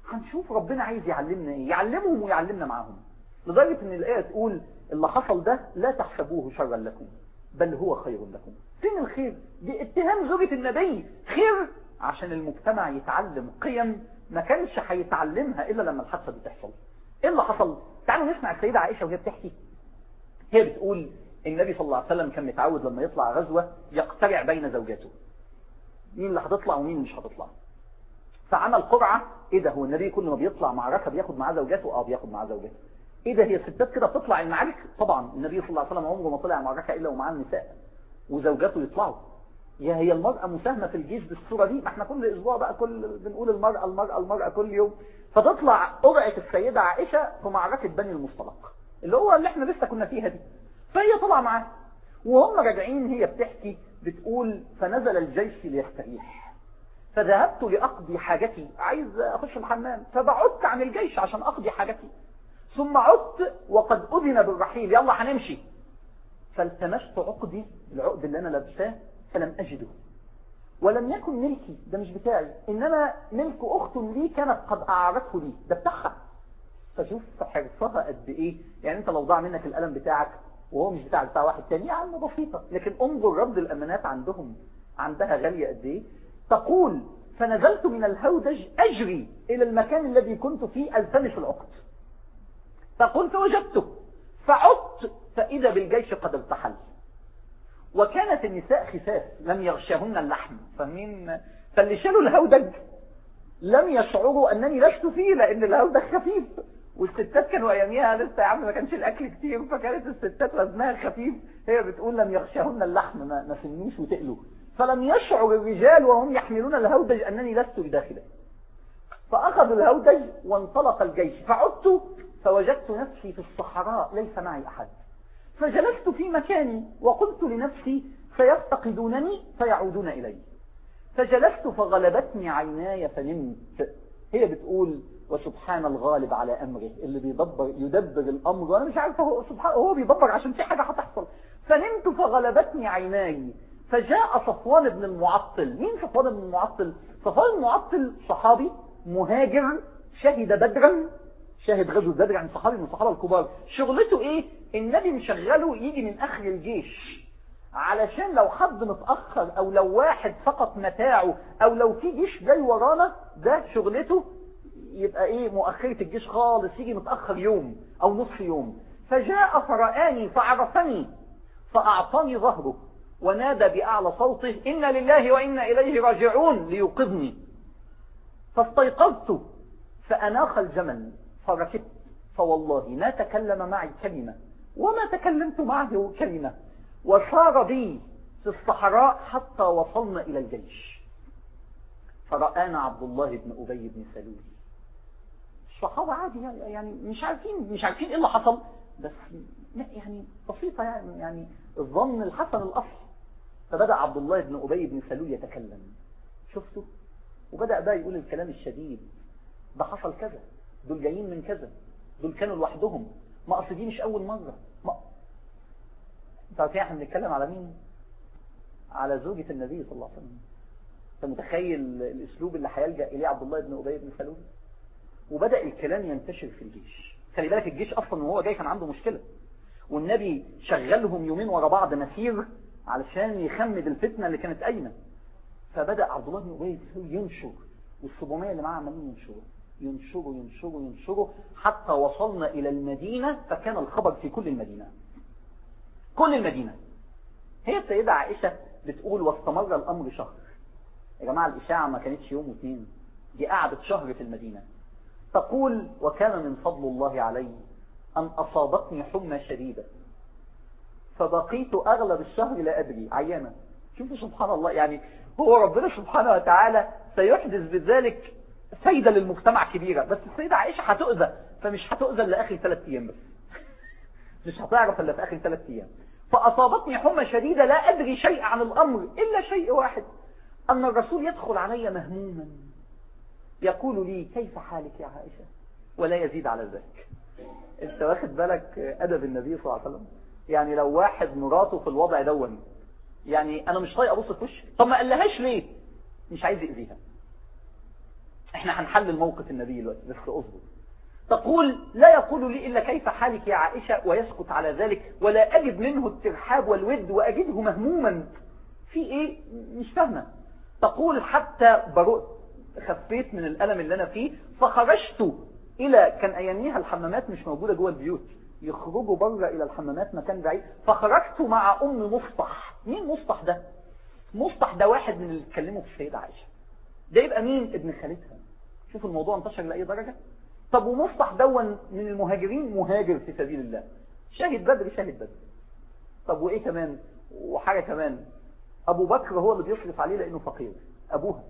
هنشوف ربنا عايز يعلمنا ايه يعلمهم ويعلمنا معاهم لدرجة ان الآية تقول اللي حصل ده لا تحسبوه شرا لكم بل هو خير لكم فين الخير دي اتهام زوجة النبي خير عشان المجتمع يتعلم قيم ما كانش هيتعلمها الا لما الحادثة دي تحصل ايه اللي حصل تعالوا نسمع السيدة عائشة وهي بتحكي هي بتقول النبي صلى الله عليه وسلم كان متعود لما يطلع غزوة يقترع بين زوجاته مين اللي هتطلع ومين مش هتطلع فعمل قرعة ايه ده هو النبي كل ما بيطلع معركة بياخد معاه زوجاته اه بياخد معاه زوجاته ايه ده هي الستات كده بتطلع المعارك طبعا النبي صلى الله عليه وسلم عمره ما طلع معركة الا ومعاه النساء وزوجاته يطلعوا يا هي المرأة مساهمة في الجيش بالصورة دي ما احنا كل اسبوع بقى كل بنقول المرأة المرأة المرأة كل يوم فتطلع قرعة السيدة عائشة في معركة بني المصطلق اللي هو اللي احنا لسه كنا فيها دي فهي طلع معاه وهم راجعين هي بتحكي بتقول فنزل الجيش ليستريح فذهبت لأقضي حاجتي عايز أخش الحمام فبعدت عن الجيش عشان أقضي حاجتي ثم عدت وقد أذن بالرحيل يلا هنمشي فالتمست عقدي العقد اللي أنا لابساه فلم أجده ولم يكن ملكي ده مش بتاعي إنما ملك أخت لي كانت قد أعارته لي ده بتاعها فشوف حرصها قد إيه يعني أنت لو ضاع منك القلم بتاعك وهو مش بتاع بتاع واحد تاني يا عم بسيطة لكن انظر رد الأمانات عندهم عندها غالية قد إيه تقول فنزلت من الهودج أجري إلى المكان الذي كنت فيه ألتمس العقد فقلت وجدته فعدت فإذا بالجيش قد ارتحل وكانت النساء خفاف لم يغشهن اللحم فمين فاللي شالوا الهودج لم يشعروا أنني لست فيه لأن الهودج خفيف والستات كانوا أياميها لسه يا عم ما كانش الأكل كتير فكانت الستات وزنها خفيف هي بتقول لم يغشهن اللحم ما, ما سنوش وتقلوا فلم يشعر الرجال وهم يحملون الهودج أنني لست بداخله فأخذوا الهودج وانطلق الجيش فعدت فوجدت نفسي في الصحراء ليس معي أحد فجلست في مكاني وقلت لنفسي سيفتقدونني فيعودون إلي فجلست فغلبتني عيناي فنمت هي بتقول وسبحان الغالب على أمره اللي بيدبر يدبر الأمر وأنا مش عارفه هو, سبحان هو بيدبر عشان في حاجة هتحصل فنمت فغلبتني عيناي فجاء صفوان بن المعطل مين صفوان بن المعطل صفوان المعطل صحابي مهاجر شهد بدرا شاهد غزوة بدر يعني صحابي من الصحابة الكبار شغلته ايه النبي مشغله يجي من اخر الجيش علشان لو حد متأخر او لو واحد فقط متاعه او لو في جيش جاي ورانا ده شغلته يبقى ايه مؤخرة الجيش خالص يجي متأخر يوم او نصف يوم فجاء فرآني فعرفني فأعطاني ظهره ونادى بأعلى صوته إن لله وإنا إليه راجعون ليوقظني فاستيقظت فأناخ الجمل فركبت فوالله ما تكلم معي كلمة وما تكلمت معه كلمة وصار بي في الصحراء حتى وصلنا إلى الجيش فرآنا عبد الله بن أبي بن سلول الصحابة عادي يعني مش عارفين مش عارفين ايه اللي حصل بس يعني بسيطة يعني يعني الظن الحسن الأصل فبدأ عبد الله بن أبي بن سلول يتكلم شفتوا وبدأ بقى يقول الكلام الشديد ده حصل كذا دول جايين من كذا دول كانوا لوحدهم ما أصل دي مش أول مرة ما انت عارفين احنا بنتكلم على مين على زوجة النبي صلى الله عليه وسلم انت متخيل الاسلوب اللي هيلجأ اليه عبد الله بن ابي بن سلول وبدأ الكلام ينتشر في الجيش خلي بالك الجيش اصلا وهو جاي كان عنده مشكلة والنبي شغلهم يومين ورا بعض مسير علشان يخمد الفتنة اللي كانت قايمة فبدأ عبد الله بن ابي بن سلول ينشر والصبومية اللي معاه عمالين ينشروا ينشروا ينشروا ينشروا حتى وصلنا إلى المدينة فكان الخبر في كل المدينة كل المدينة هي السيدة عائشة بتقول واستمر الأمر شهر يا جماعة الإشاعة ما كانتش يوم واثنين دي قعدت شهر في المدينة تقول وكان من فضل الله علي أن أصابتني حمى شديدة فبقيت أغلب الشهر لا أدري عيانة شوفوا سبحان الله يعني هو ربنا سبحانه وتعالى سيحدث بذلك فايدة للمجتمع كبيرة بس السيدة عائشة هتؤذى فمش هتؤذى إلا آخر ثلاث أيام بس مش هتعرف إلا في آخر ثلاث أيام فأصابتني حمى شديدة لا أدري شيء عن الأمر إلا شيء واحد أن الرسول يدخل علي مهموما يقول لي كيف حالك يا عائشة ولا يزيد على ذلك انت واخد بالك أدب النبي صلى الله عليه وسلم يعني لو واحد مراته في الوضع دون يعني أنا مش طايق أبص في وشك طب ما قالهاش ليه مش عايز يأذيها احنا هنحلل موقف النبي دلوقتي بس اصبر تقول لا يقول لي إلا كيف حالك يا عائشة ويسكت على ذلك ولا أجد منه الترحاب والود وأجده مهموما في إيه مش فاهمة تقول حتى برؤت خفيت من الألم اللي أنا فيه فخرجت إلى كان أياميها الحمامات مش موجودة جوه البيوت يخرجوا بره إلى الحمامات مكان بعيد فخرجت مع أم مصطح مين مصطح ده مصطح ده واحد من اللي اتكلموا في السيدة عائشة ده يبقى مين ابن خالتها شوف الموضوع انتشر لأي درجة طب ومصطح دون من المهاجرين مهاجر في سبيل الله شاهد بدر شاهد بدر طب وإيه كمان وحاجة كمان أبو بكر هو اللي بيصرف عليه لأنه فقير أبوها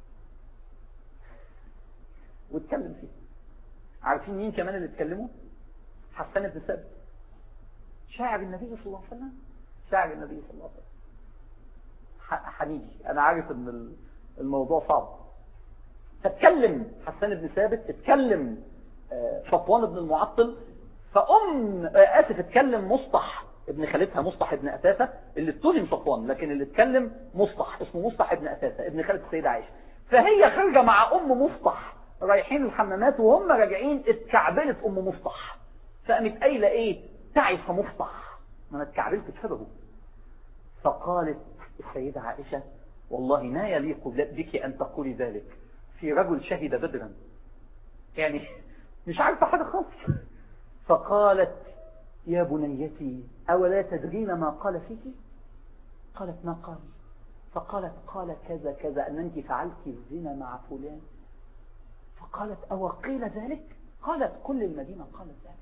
واتكلم فيه عارفين مين كمان اللي اتكلموا حسان بن ثابت شاعر النبي صلى الله عليه وسلم شاعر النبي صلى الله عليه وسلم هنيجي انا عارف ان الموضوع صعب اتكلم حسان بن ثابت اتكلم صفوان بن المعطل فأم آسف اتكلم مصطح ابن خالتها مصطح ابن أساسة اللي اتهم صفوان لكن اللي اتكلم مصطح اسمه مصطح ابن أساسة ابن خالة السيدة عائشة فهي خارجة مع أم مصطح رايحين الحمامات وهم راجعين اتكعبلت أم مصطح فقامت قايلة ايه تعس مصطح ما انا اتكعبلت بسببه فقالت السيدة عائشة والله ما يليق بك أن تقولي ذلك في رجل شهد بدرا يعني مش عارفة حاجة خالص فقالت يا بنيتي أولا تدرين ما قال فيك قالت ما قال فقالت قال كذا كذا أن أنت فعلت الزنا مع فلان فقالت أو قيل ذلك قالت كل المدينة قالت ذلك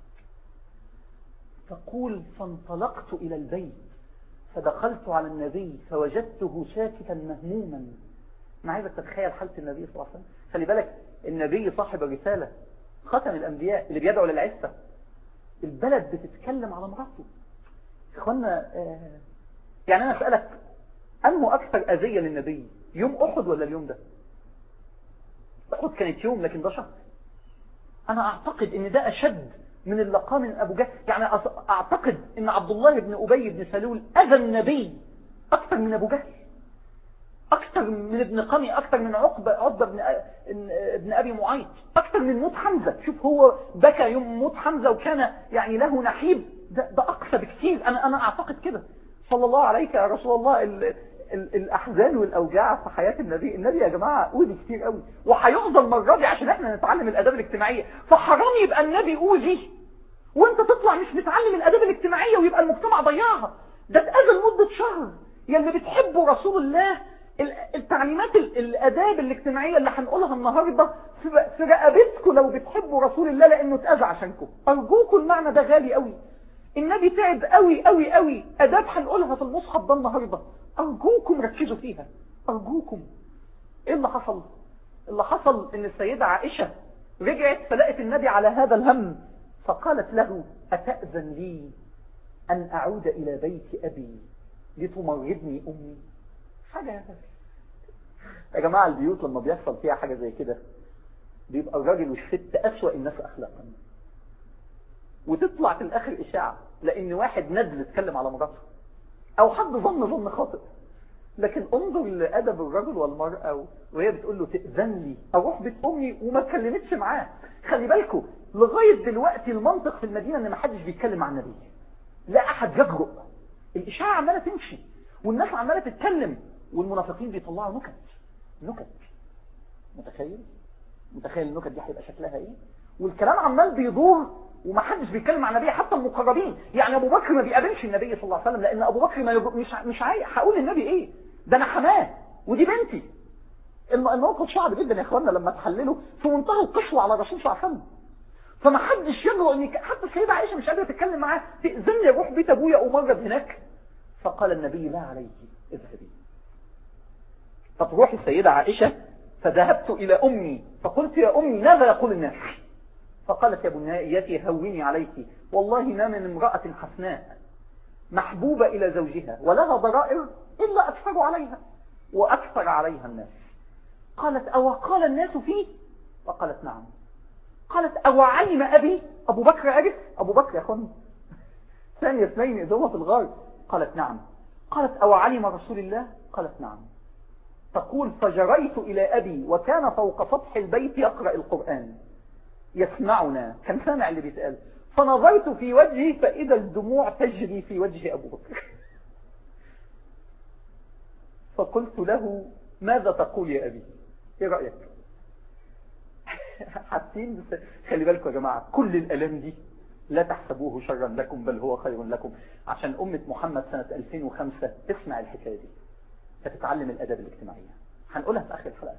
تقول فانطلقت إلى البيت فدخلت على النبي فوجدته ساكتا مهموما أنا عايزك تتخيل حالة النبي صلى الله عليه وسلم خلي بالك النبي صاحب الرسالة ختم الأنبياء اللي بيدعو للعفة البلد بتتكلم على مراته إخوانا آه يعني أنا أسألك أنه أكثر أذية للنبي يوم أحد ولا اليوم ده أحد كانت يوم لكن ده شهر أنا أعتقد أن ده أشد من اللقاء من أبو جهل يعني أعتقد أن عبد الله بن أبي بن سلول أذى النبي أكثر من أبو جهل أكثر من ابن قمي أكثر من عقبة عقبة بن, ابن أبي معيط أكثر من موت حمزة شوف هو بكى يوم موت حمزة وكان يعني له نحيب ده, ده أقصى بكثير أنا, أنا أعتقد كده صلى الله عليك يا رسول الله ال ال الأحزان والأوجاع في حياة النبي النبي يا جماعة أوذي كتير قوي وهيفضل المرة دي عشان احنا نتعلم الأداب الاجتماعية فحرام يبقى النبي أوذي وانت تطلع مش متعلم الأداب الاجتماعية ويبقى المجتمع ضيعها ده اتأذى لمدة شهر يلي بتحبوا رسول الله التعليمات الاداب الاجتماعيه اللي هنقولها النهارده في رقبتكم لو بتحبوا رسول الله لانه اتاذى عشانكم ارجوكم المعنى ده غالي قوي النبي تعب قوي قوي قوي اداب هنقولها في المصحف ده النهارده ارجوكم ركزوا فيها ارجوكم ايه اللي حصل اللي حصل ان السيده عائشه رجعت فلقت النبي على هذا الهم فقالت له اتاذن لي ان اعود الى بيت ابي لتمرضني امي حاجة يا جماعة البيوت لما بيحصل فيها حاجة زي كده بيبقى الراجل والست أسوأ الناس أخلاقا وتطلع في الآخر إشاعة لأن واحد ندل اتكلم على مراته أو حد ظن ظن خاطئ لكن انظر لأدب الرجل والمرأة وهي بتقول له تأذن لي أروح بيت أمي وما اتكلمتش معاه خلي بالكم لغاية دلوقتي المنطق في المدينة ان ما حدش بيتكلم عن النبي لا أحد يجرؤ الإشاعة عمالة تمشي والناس عمالة تتكلم والمنافقين بيطلعوا نكت نكت متخيل متخيل النكت دي هيبقى شكلها ايه والكلام عمال بيدور ومحدش بيتكلم عن النبي حتى المقربين يعني ابو بكر ما بيقابلش النبي صلى الله عليه وسلم لان ابو بكر ما يجب... مش مش عايز هقول للنبي ايه ده انا حماه ودي بنتي الموقف صعب جدا يا اخوانا لما تحلله في منتهى القسوه على الرسول صلى الله عليه وسلم فما حدش يجرؤ ان حتى السيده عائشه مش قادره تتكلم معاه تاذن اروح بيت ابويا امرض هناك فقال النبي لا عليك اذهبي فتروح السيدة عائشة فذهبت إلى أمي فقلت يا أمي ماذا يقول الناس فقالت يا بنيتي هوني عليك والله ما من امرأة حسناء محبوبة إلى زوجها ولها ضرائر إلا أكثر عليها وأكثر عليها الناس قالت أو قال الناس فيه فقالت نعم قالت أو علم أبي أبو بكر عرف أبو بكر يا أخوان ثانية اثنين إذا في الغار قالت نعم قالت أو علم رسول الله قالت نعم تقول فجريت إلى أبي وكان فوق سطح البيت يقرأ القرآن يسمعنا كان سامع اللي بيتقال فنظرت في وجهي فإذا الدموع تجري في وجه أبو بكر فقلت له ماذا تقول يا أبي ايه رأيك حاسين بس خلي بالكم يا جماعة كل الألام دي لا تحسبوه شرا لكم بل هو خير لكم عشان أمة محمد سنة 2005 تسمع الحكاية دي فتتعلم الأدب الاجتماعية هنقولها في آخر الحلقة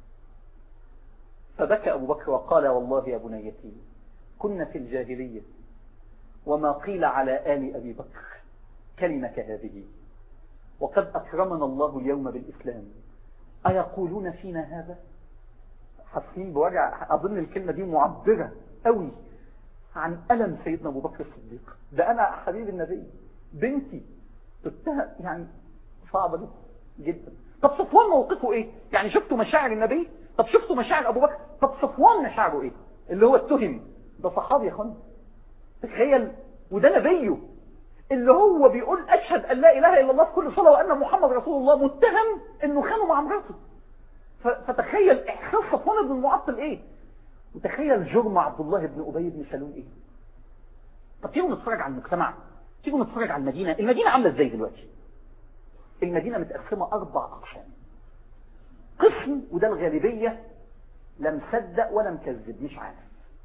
فبكى أبو بكر وقال والله يا بنيتي كنا في الجاهلية وما قيل على آل أبي بكر كلمة كهذه وقد أكرمنا الله اليوم بالإسلام أيقولون فينا هذا حاسين بوجع أظن الكلمة دي معبرة قوي عن ألم سيدنا أبو بكر الصديق ده أنا حبيب النبي بنتي تتهم يعني صعبة دي جدا طب صفوان موقفه ايه يعني شفتوا مشاعر النبي طب شفتوا مشاعر ابو بكر طب صفوان مشاعره ايه اللي هو اتهم ده صحابي يا اخوان تخيل وده نبيه اللي هو بيقول اشهد ان لا اله الا الله في كل صلاه وان محمد رسول الله متهم انه خانه مع مراته فتخيل احساس صفوان بن المعطل ايه وتخيل جرم عبد الله بن ابي بن سلول ايه طب تيجوا نتفرج على المجتمع تيجوا نتفرج على المدينه المدينه عامله ازاي دلوقتي المدينة متقسمة أربع أقسام قسم وده الغالبية لم صدق ولا مكذب مش عارف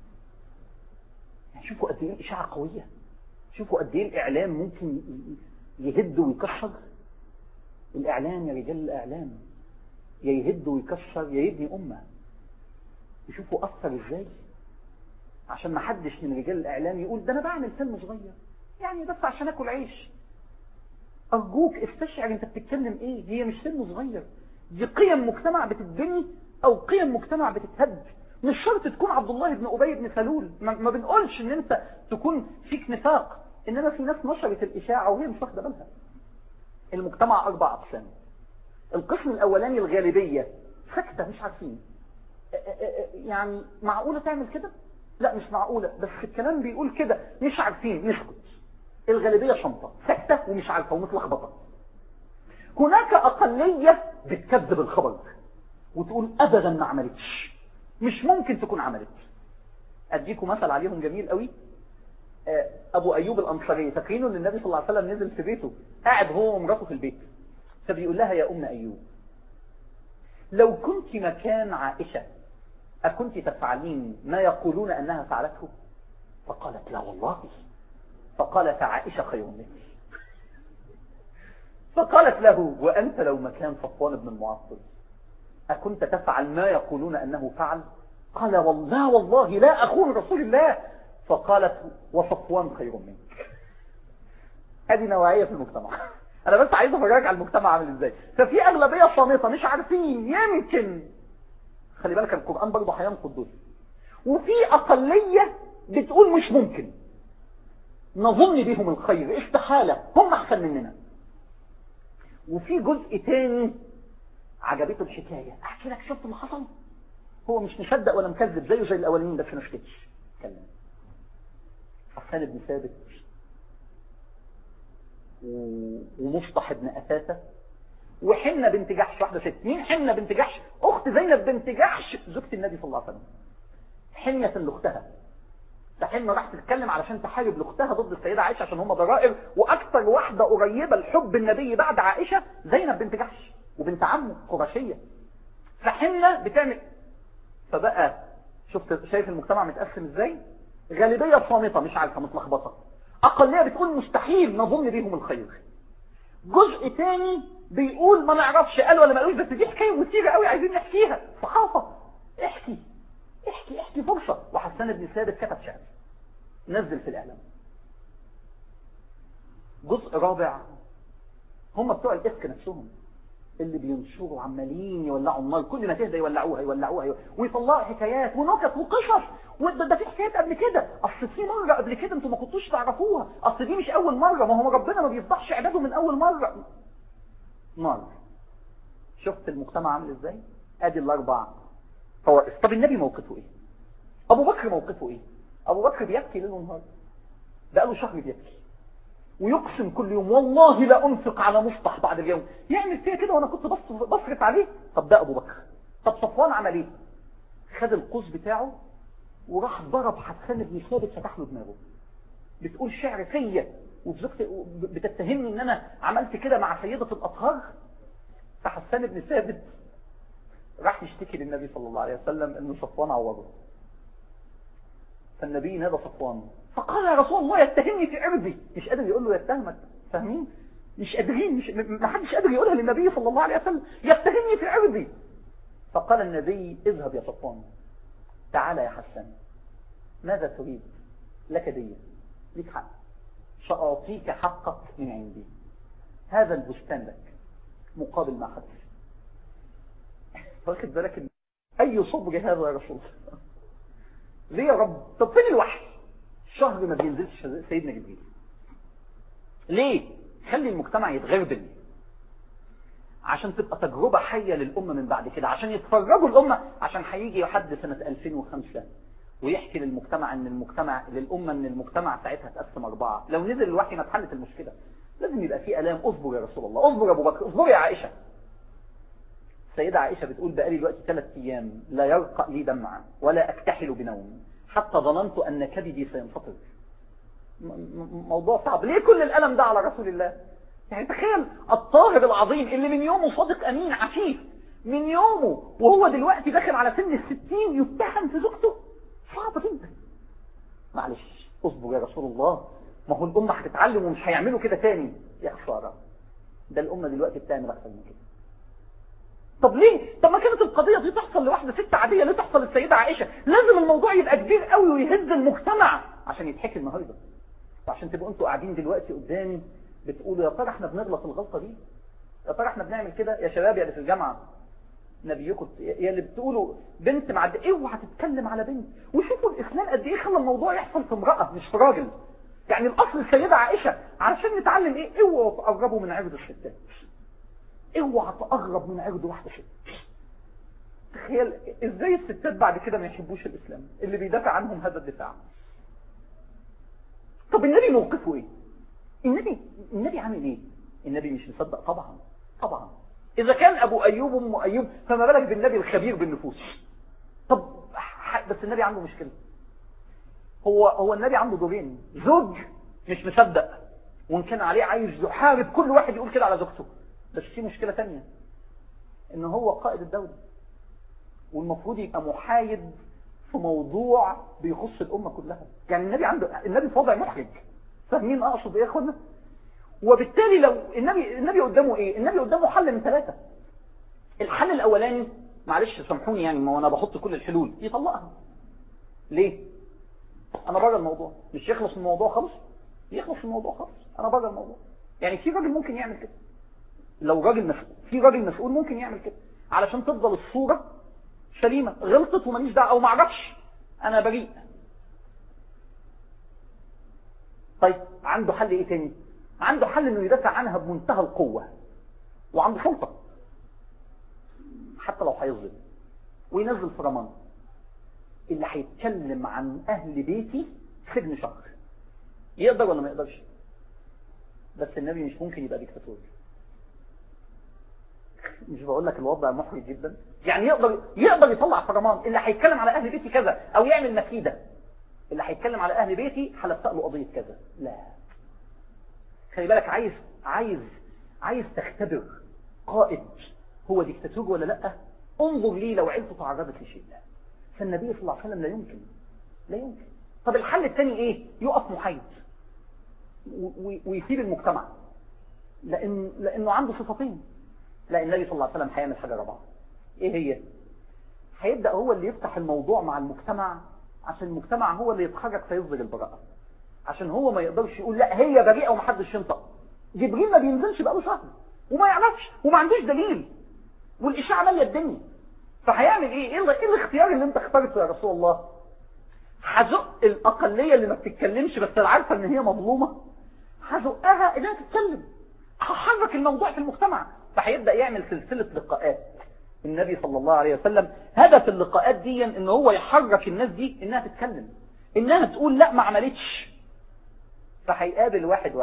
يعني شوفوا قد ايه الإشاعة قوية شوفوا قد ايه الإعلام ممكن يهد ويكسر الإعلام يا رجال الإعلام يا يهد ويكسر يا يبني أمة وشوفوا أثر إزاي عشان ما حدش من رجال الإعلام يقول ده أنا بعمل فيلم صغير يعني بس عشان أكل عيش أرجوك استشعر أنت بتتكلم إيه هي مش سن صغير دي قيم مجتمع بتتبني أو قيم مجتمع بتتهد مش شرط تكون عبد الله بن أبي بن سلول ما, ما بنقولش ان انت تكون فيك نفاق انما في ناس نشرت الاشاعة وهي مش واخده بالها المجتمع اربع اقسام القسم الاولاني الغالبية سكتة مش عارفين يعني معقولة تعمل كده لا مش معقولة بس الكلام بيقول كده مش عارفين نسكت الغالبية شنطة سكتة ومش عارفة ومتلخبطة هناك اقلية بتكذب الخبر وتقول ابدا ما عملتش مش ممكن تكون عملت اديكم مثل عليهم جميل قوي ابو ايوب الانصاري فاكرينه ان النبي صلى الله عليه وسلم نزل في بيته قاعد هو ومراته في البيت فبيقول لها يا ام ايوب لو كنت مكان عائشة أكنت تفعلين ما يقولون أنها فعلته فقالت لا والله فقالت عائشة خير منك فقالت له وأنت لو مكان صفوان بن المعطل أكنت تفعل ما يقولون أنه فعل قال والله والله لا أخون رسول الله فقالت وصفوان خير منك هذه نوعية في المجتمع أنا بس عايز أفرجك على المجتمع عامل إزاي ففي أغلبية صامتة مش عارفين يمكن خلي بالك القرآن برضه هينقض دول وفي أقلية بتقول مش ممكن نظن بهم الخير استحالة هم أحسن مننا وفي جزء تاني عجبته الحكاية احكي لك شفت اللي حصل هو مش مصدق ولا مكذب زيه زي الاولانيين بس ما سكتش اتكلم حسان بن ثابت ومصطح بن أثاثة وحنة بنت جحش واحدة ست مين حنة بنت جحش أخت زينب بنت جحش زوجة النبي صلى الله عليه وسلم حنية لأختها فحنة راح تتكلم علشان تحارب لأختها ضد السيدة عائشة عشان هم ضرائر وأكثر واحدة قريبة لحب النبي بعد عائشة زينب بنت جحش وبنت عمه قرشية فحنة بتعمل فبقى شفت شايف المجتمع متقسم ازاي غالبية صامتة مش عارفة متلخبطة أقلية بتقول مستحيل نظن بيهم الخير جزء تاني بيقول ما نعرفش قال ولا ما قالوش بس دي حكاية مثيرة قوي عايزين نحكيها صحافة احكي احكي احكي فرصة وحسان بن ثابت كتب شعر نزل في الإعلام جزء رابع هم بتوع الإفك نفسهم اللي بينشروا عمالين يولعوا النار كل ما تهدى يولعوها يولعوها, يولعوها ويطلعوا حكايات ونكت وقصص وده ده في حكايات قبل كده اصل في مره قبل كده انتوا ما كنتوش تعرفوها اصل دي مش اول مره ما هو ربنا ما بيفضحش عباده من اول مره نار شفت المجتمع عامل ازاي ادي الاربع فوائد طب النبي موقفه ايه ابو بكر موقفه ايه ابو بكر بيبكي ليل ونهار بقاله شهر بيبكي ويقسم كل يوم والله لا أنفق على مصطح بعد اليوم يعمل فيها كده وأنا كنت بصرف عليه طب ده أبو بكر طب صفوان عمل إيه خد القوس بتاعه وراح ضرب حسان بن ثابت فتح له دماغه بتقول شعر فيا وزوجتي بتتهمني ان انا عملت كده مع سيدة الاطهار فحسان بن ثابت راح يشتكي للنبي صلى الله عليه وسلم ان صفوان عوضه فالنبي نادى صفوان فقال يا رسول الله يتهمني في عرضي مش قادر يقول له يتهمك فاهمين مش قادرين مش ما حدش قادر يقولها للنبي صلى الله عليه وسلم يتهمني في عرضي فقال النبي اذهب يا صفوان تعال يا حسان ماذا تريد لك دية لك حق سأعطيك حقك من عندي هذا البستان لك مقابل ما حدث واخد بالك أي صبر هذا يا رسول الله ليه يا رب طب فين الوحي شهر ما بينزلش سيدنا جبريل ليه خلي المجتمع يتغربل عشان تبقى تجربة حية للأمة من بعد كده عشان يتفرجوا الأمة عشان هيجي حد سنة 2005 ويحكي للمجتمع ان المجتمع للأمة ان المجتمع ساعتها تقسم أربعة لو نزل الوحي ما اتحلت المشكلة لازم يبقى في ألام اصبر يا رسول الله اصبر يا أبو بكر اصبر يا عائشة السيدة عائشة بتقول بقالي دلوقتي ثلاث أيام لا يرقى لي دمعا ولا أكتحل بنوم حتى ظننت أن كبدي سينفطر موضوع صعب ليه كل الألم ده على رسول الله يعني تخيل الطاهر العظيم اللي من يومه صادق أمين عفيف من يومه وهو دلوقتي داخل على سن الستين يتهم في زوجته صعبة جدا معلش اصبر يا رسول الله ما هو الأمة هتتعلم ومش هيعملوا كده تاني يا خسارة ده الأمة دلوقتي بتعمل أكثر من كده طب ليه طب ما كانت القضية دي تحصل لواحدة ست عادية ليه تحصل للسيدة عائشة لازم الموضوع يبقى كبير قوي ويهز المجتمع عشان يتحكي النهاردة وعشان تبقوا انتوا قاعدين دلوقتي قدامي بتقولوا يا ترى احنا بنغلط الغلطة دي يا ترى احنا بنعمل كده يا شباب يا اللي في الجامعة نبيكم يا اللي بتقولوا بنت معد اوعى تتكلم على بنت وشوفوا الاسلام قد ايه خلى الموضوع يحصل في امرأة مش في راجل يعني الاصل السيدة عائشة علشان نتعلم ايه اوعوا تقربوا من عرض الستات اوعى تقرب من عرض واحدة ست تخيل ازاي الستات بعد كده ما يحبوش الاسلام اللي بيدافع عنهم هذا الدفاع طب النبي موقفه ايه النبي النبي عامل ايه النبي مش مصدق طبعا طبعا اذا كان ابو ايوب ام ايوب فما بالك بالنبي الخبير بالنفوس طب بس النبي عنده مشكله هو هو النبي عنده دورين زوج مش مصدق وان كان عليه عايز يحارب كل واحد يقول كده على زوجته بس في مشكلة تانية ان هو قائد الدولة والمفروض يبقى محايد في موضوع بيخص الأمة كلها يعني النبي عنده النبي في وضع محرج فاهمين اقصد ايه يا اخوانا وبالتالي لو النبي النبي قدامه ايه النبي قدامه حل من ثلاثة الحل الاولاني معلش سامحوني يعني ما انا بحط كل الحلول يطلقها ليه انا بره الموضوع مش يخلص من الموضوع خالص يخلص من الموضوع خالص انا بره الموضوع يعني في راجل ممكن يعمل كده لو راجل مسؤول في راجل مسؤول ممكن يعمل كده علشان تفضل الصورة سليمة غلطت وماليش دعوه او ما اعرفش انا بريء طيب عنده حل ايه تاني عنده حل انه يدافع عنها بمنتهى القوة وعنده سلطة حتى لو هيظلم وينزل فرمان اللي هيتكلم عن اهل بيتي سجن شهر يقدر ولا ما يقدرش بس النبي مش ممكن يبقى ديكتاتور مش بقول لك الوضع محرج جدا يعني يقدر يقدر يطلع فرمان اللي هيتكلم على اهل بيتي كذا او يعمل مكيده اللي هيتكلم على اهل بيتي هلفق له قضيه كذا لا خلي بالك عايز عايز عايز تختبر قائد هو ديكتاتور ولا لا انظر ليه لو عيلته تعرضت لشيء فالنبي صلى الله عليه وسلم لا يمكن لا يمكن طب الحل الثاني ايه يقف محايد ويسيب المجتمع لأن لانه عنده صفتين لا النبي صلى الله عليه وسلم هيعمل حاجة رابعة ايه هي هيبدأ هو اللي يفتح الموضوع مع المجتمع عشان المجتمع هو اللي يتحرك فيصدر البراءة عشان هو ما يقدرش يقول لا هي بريئة ومحدش ينطق جبريل ما بينزلش بقاله شهر وما يعرفش وما عندوش دليل والإشاعة مالية الدنيا فهيعمل ايه ايه, إيه الاختيار اللي انت اخترته يا رسول الله هزق الأقلية اللي ما بتتكلمش بس عارفة ان هي مظلومة هزقها انها تتكلم هحرك الموضوع في المجتمع فهيبدأ يعمل سلسلة لقاءات النبي صلى الله عليه وسلم هدف اللقاءات دي ان هو يحرك الناس دي انها تتكلم انها تقول لا ما عملتش فهيقابل واحد واحد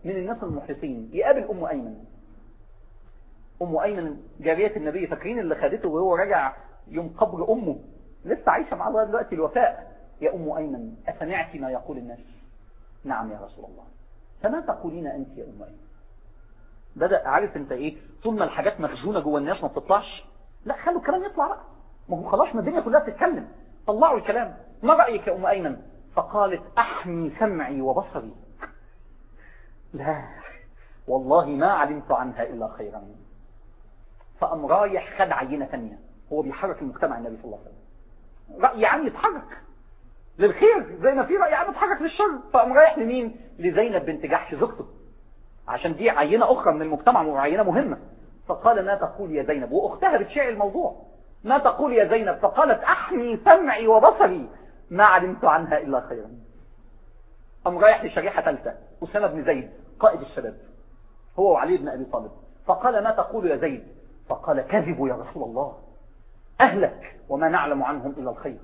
من الناس المخلصين يقابل ام ايمن ام ايمن جارية النبي فاكرين اللي خدته وهو راجع يوم قبر امه لسه عايشة معاه لغايه دلوقتي الوفاء يا ام ايمن اسمعت ما يقول الناس نعم يا رسول الله فما تقولين انت يا ام ايمن بدأ عارف انت ايه طول ما الحاجات مخزونة جوه الناس ما بتطلعش لا خلوا الكلام يطلع بقى ما هو خلاص ما الدنيا كلها بتتكلم طلعوا الكلام ما رأيك يا ام ايمن فقالت احمي سمعي وبصري لا والله ما علمت عنها الا خيرا فقام رايح خد عينة ثانية هو بيحرك المجتمع النبي صلى الله عليه وسلم رأي عام يتحرك للخير زي ما في رأي عام يتحرك للشر فقام رايح لمين لزينب بنت جحش زوجته عشان دي عينة أخرى من المجتمع وعينة مهمة فقال ما تقول يا زينب وأختها بتشيع الموضوع ما تقول يا زينب فقالت أحمي سمعي وبصري ما علمت عنها إلا خيرا قام رايح لشريحة ثالثة أسامة بن زيد قائد الشباب هو وعلي بن أبي طالب فقال ما تقول يا زيد فقال كذبوا يا رسول الله أهلك وما نعلم عنهم إلا الخير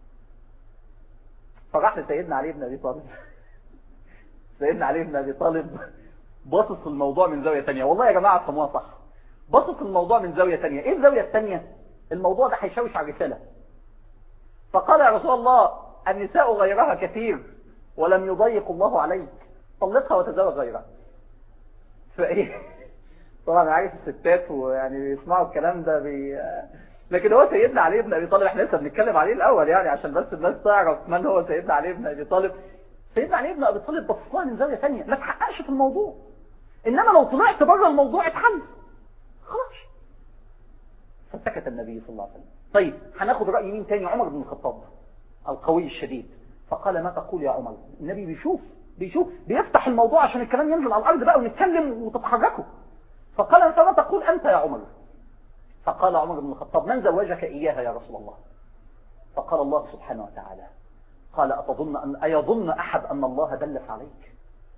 فراح لسيدنا علي بن أبي طالب سيدنا علي بن أبي طالب باصص الموضوع من زاوية تانية والله يا جماعة فهموها صح باصص الموضوع من زاوية تانية ايه الزاوية التانية الموضوع ده هيشوش على الرسالة فقال يا رسول الله النساء غيرها كثير ولم يضيق الله عليك طلقها وتزوج غيرها فايه طبعا عارف الستات ويعني يسمعوا الكلام ده بي... لكن هو سيدنا علي بن ابي طالب احنا لسه بنتكلم عليه الاول يعني عشان بس الناس تعرف من هو سيدنا علي بن ابي طالب سيدنا علي بن ابي طالب بص لها من زاويه ثانيه ما تحققش في الموضوع انما لو طلعت بره الموضوع اتحل خلاص فسكت النبي صلى الله عليه وسلم طيب هناخد راي مين تاني عمر بن الخطاب القوي الشديد فقال ما تقول يا عمر النبي بيشوف بيشوف بيفتح الموضوع عشان الكلام ينزل على الارض بقى ونتكلم وتتحركوا فقال فما تقول انت يا عمر فقال عمر بن الخطاب من زوجك اياها يا رسول الله فقال الله سبحانه وتعالى قال أتظن أن أيظن أحد أن الله دلس عليك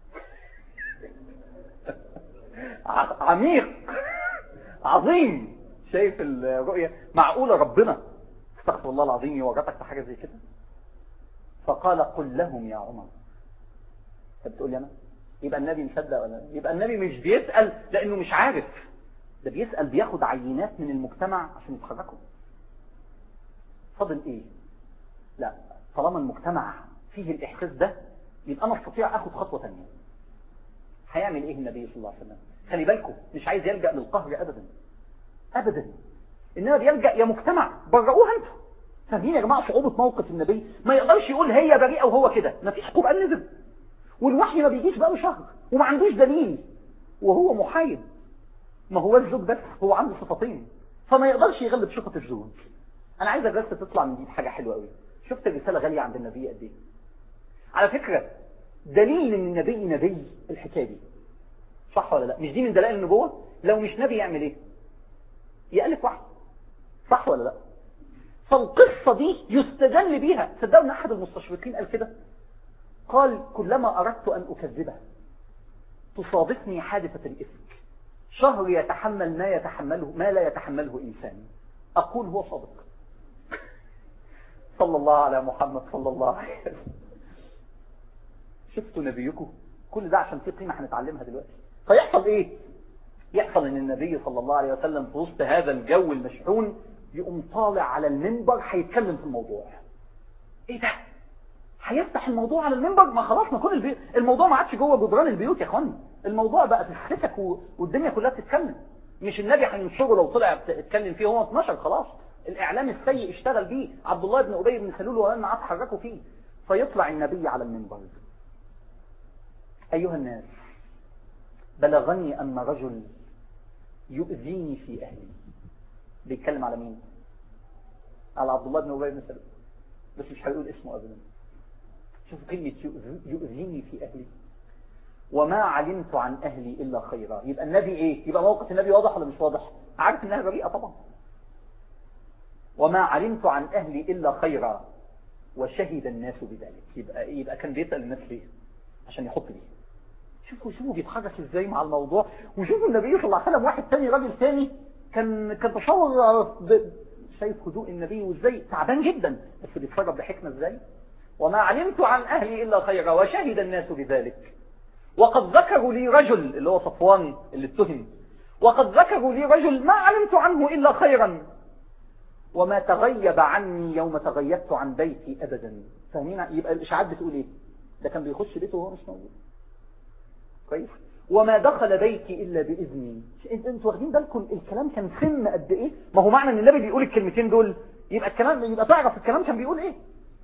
عميق عظيم شايف الرؤية معقولة ربنا استغفر الله العظيم يورطك في حاجة زي كده فقال قل لهم يا عمر انت بتقول لي انا يبقى النبي مصدق ولا يبقى النبي مش بيسأل لانه مش عارف ده بيسأل بياخد عينات من المجتمع عشان يتحركوا فاضل ايه لا طالما المجتمع فيه الإحساس ده يبقى أنا استطيع أخذ خطوة ثانية هيعمل إيه النبي صلى الله عليه وسلم خلي بالكم مش عايز يلجأ للقهر أبدا أبدا إنما بيلجأ يا مجتمع برؤوها أنتوا فاهمين يا جماعة صعوبة موقف النبي ما يقدرش يقول هي بريئة وهو كده ما فيش قرآن نزل والوحي ما بيجيش بقاله شهر وما عندوش دليل وهو محايد ما هو الزوج بس هو عنده صفتين فما يقدرش يغلب صفة الزوج أنا عايزك بس تطلع من دي بحاجة حلوة قوي شفت الرسالة غالية عند النبي قد ايه على فكرة دليل ان النبي نبي الحكاية دي صح ولا لا مش دي من دلائل النبوة لو مش نبي يعمل ايه يألف وحي صح ولا لا فالقصة دي يستدل بيها صدقوا ان احد المستشرقين قال كده قال كلما اردت ان اكذبه تصادفني حادثة الافك شهر يتحمل ما يتحمله ما لا يتحمله انسان اقول هو صادق صلى الله على محمد صلى الله عليه وسلم شفتوا نبيكم كل ده عشان في قيمة هنتعلمها دلوقتي فيحصل ايه يحصل ان النبي صلى الله عليه وسلم في وسط هذا الجو المشحون يقوم طالع على المنبر هيتكلم في الموضوع ايه ده هيفتح الموضوع على المنبر ما خلاص ما كل البي... الموضوع ما عادش جوه جدران البيوت يا اخواني الموضوع بقى في السكك و... والدنيا كلها بتتكلم مش النبي هينشره لو طلع اتكلم فيه هو 12 خلاص الاعلام السيء اشتغل بيه عبد الله بن ابي بن سلول ومن معاه اتحركوا فيه فيطلع النبي على المنبر ايها الناس بلغني ان رجل يؤذيني في اهلي بيتكلم على مين على عبد الله بن ابي بن سلول بس مش هيقول اسمه ابدا شوفوا كلمة يؤذيني في أهلي وما علمت عن أهلي إلا خيرا يبقى النبي إيه يبقى موقف النبي واضح ولا مش واضح عارف إنها بريئة طبعا وما علمت عن أهلي إلا خيرا وشهد الناس بذلك يبقى إيه يبقى كان بيسأل الناس ليه عشان يحط ليه شوفوا شوفوا بيتحرك ازاي مع الموضوع وشوفوا النبي صلى الله عليه وسلم واحد تاني راجل تاني كان كان تصور ب... شايف هدوء النبي وازاي تعبان جدا بس بيتصرف بحكمة ازاي وما علمت عن أهلي إلا خيرا وشهد الناس بذلك وقد ذكروا لي رجل اللي هو صفوان اللي اتهم وقد ذكروا لي رجل ما علمت عنه إلا خيرا وما تغيب عني يوم تغيبت عن بيتي أبدا فاهمين يبقى الإشاعات بتقول إيه ده كان بيخش بيته وهو مش موجود كويس وما دخل بيتي إلا بإذني انتوا واخدين بالكم الكلام كان سن قد إيه ما هو معنى ان النبي بيقول الكلمتين دول يبقى الكلام يبقى تعرف الكلام كان بيقول إيه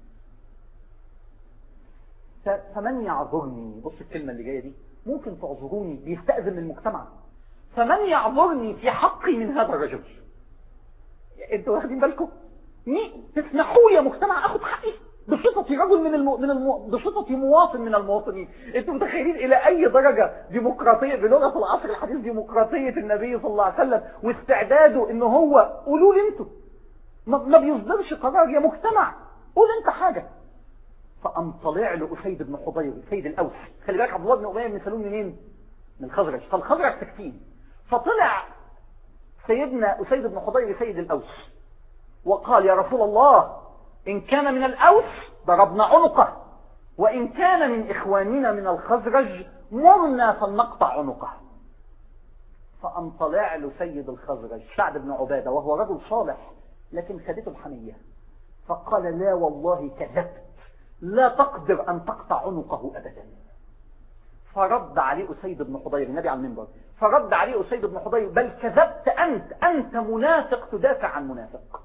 فمن يعذرني بص الكلمة اللي جاية دي ممكن تعذروني بيستأذن المجتمع فمن يعذرني في حقي من هذا الرجل انتوا واخدين بالكم مين تسمحوا يا مجتمع اخد حقي بصفتي رجل من الم... من الم... بصفتي مواطن من المواطنين انتوا متخيلين الى اي درجة ديمقراطية بلغة العصر الحديث ديمقراطية النبي صلى الله عليه وسلم واستعداده ان هو قولوا لي انتوا ما, ما بيصدرش قرار يا مجتمع قول انت حاجة فقام طلع له أسيد بن حضير سيد الأوس خلي بالك عبد الله بن أمية بن سلول منين من الخزرج فالخزرج ساكتين فطلع سيدنا أسيد بن حضير سيد الأوس وقال يا رسول الله إن كان من الأوس ضربنا عنقه وإن كان من إخواننا من الخزرج مرنا فلنقطع عنقه فقام طلع له سيد الخزرج سعد بن عبادة وهو رجل صالح لكن خدته الحمية فقال لا والله كذبت لا تقدر أن تقطع عنقه أبدا فرد عليه أسيد بن حضير النبي على المنبر فرد عليه أسيد بن حضير بل كذبت أنت أنت منافق تدافع عن منافق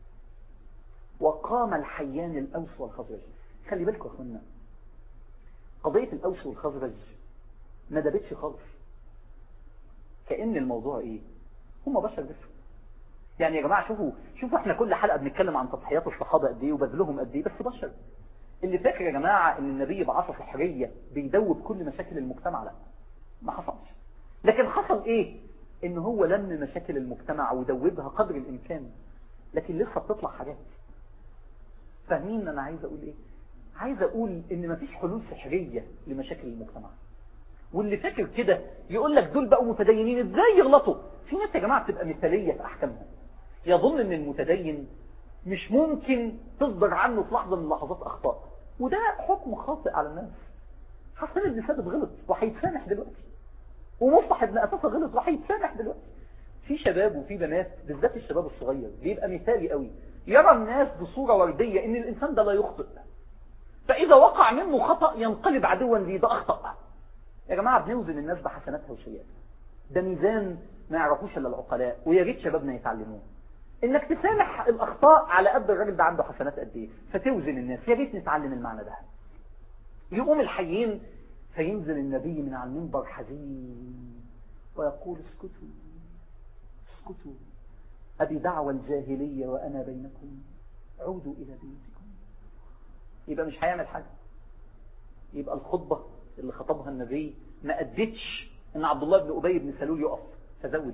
وقام الحيان الأوس والخزرج خلي بالكم يا أخوانا قضية الأوس والخزرج ما دابتش خالص كأن الموضوع إيه هم بشر بس يعني يا جماعة شوفوا شوفوا احنا كل حلقة بنتكلم عن تضحيات الصحابة قد ايه وبذلهم قد ايه بس بشر اللي فاكر يا جماعة ان النبي بعصا سحرية بيدوب كل مشاكل المجتمع لا ما حصلش لكن حصل ايه ان هو لم مشاكل المجتمع ودوبها قدر الامكان لكن لسه بتطلع حاجات فاهمين انا عايز اقول ايه عايز اقول ان مفيش حلول سحرية لمشاكل المجتمع واللي فاكر كده يقول لك دول بقوا متدينين ازاي يغلطوا في ناس يا جماعة بتبقى مثالية في احكامها يظن ان المتدين مش ممكن تصدر عنه في لحظة من اللحظات اخطاء وده حكم خاطئ على الناس حسن ابن ثابت غلط وهيتسامح دلوقتي ومصطح ابن أساسة غلط وهيتسامح دلوقتي في شباب وفي بنات بالذات الشباب الصغير بيبقى مثالي قوي يرى الناس بصورة وردية ان الانسان ده لا يخطئ فاذا وقع منه خطأ ينقلب عدوا ليه ده اخطأ يا جماعة بنوزن الناس بحسناتها وسيئاتها ده ميزان ما يعرفوش الا العقلاء ويا ريت شبابنا يتعلموه انك تسامح الاخطاء على قد الراجل ده عنده حسنات قد ايه فتوزن الناس يا ريت نتعلم المعنى ده يقوم الحيين فينزل النبي من على المنبر حزين ويقول اسكتوا اسكتوا أبي دعوى الجاهلية وأنا بينكم عودوا إلى بيوتكم يبقى مش هيعمل حاجة يبقى الخطبة اللي خطبها النبي ما أدتش أن عبد الله بن أبي بن سلول يقف فزود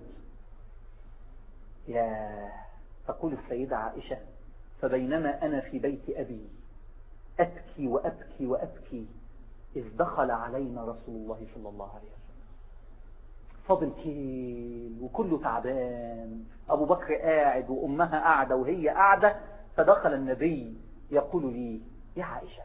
يا تقول السيدة عائشة فبينما أنا في بيت أبي أبكي وأبكي وأبكي إذ دخل علينا رسول الله صلى الله عليه وسلم فاضل كيل وكله تعبان أبو بكر قاعد وأمها قاعدة وهي قاعدة فدخل النبي يقول لي يا عائشة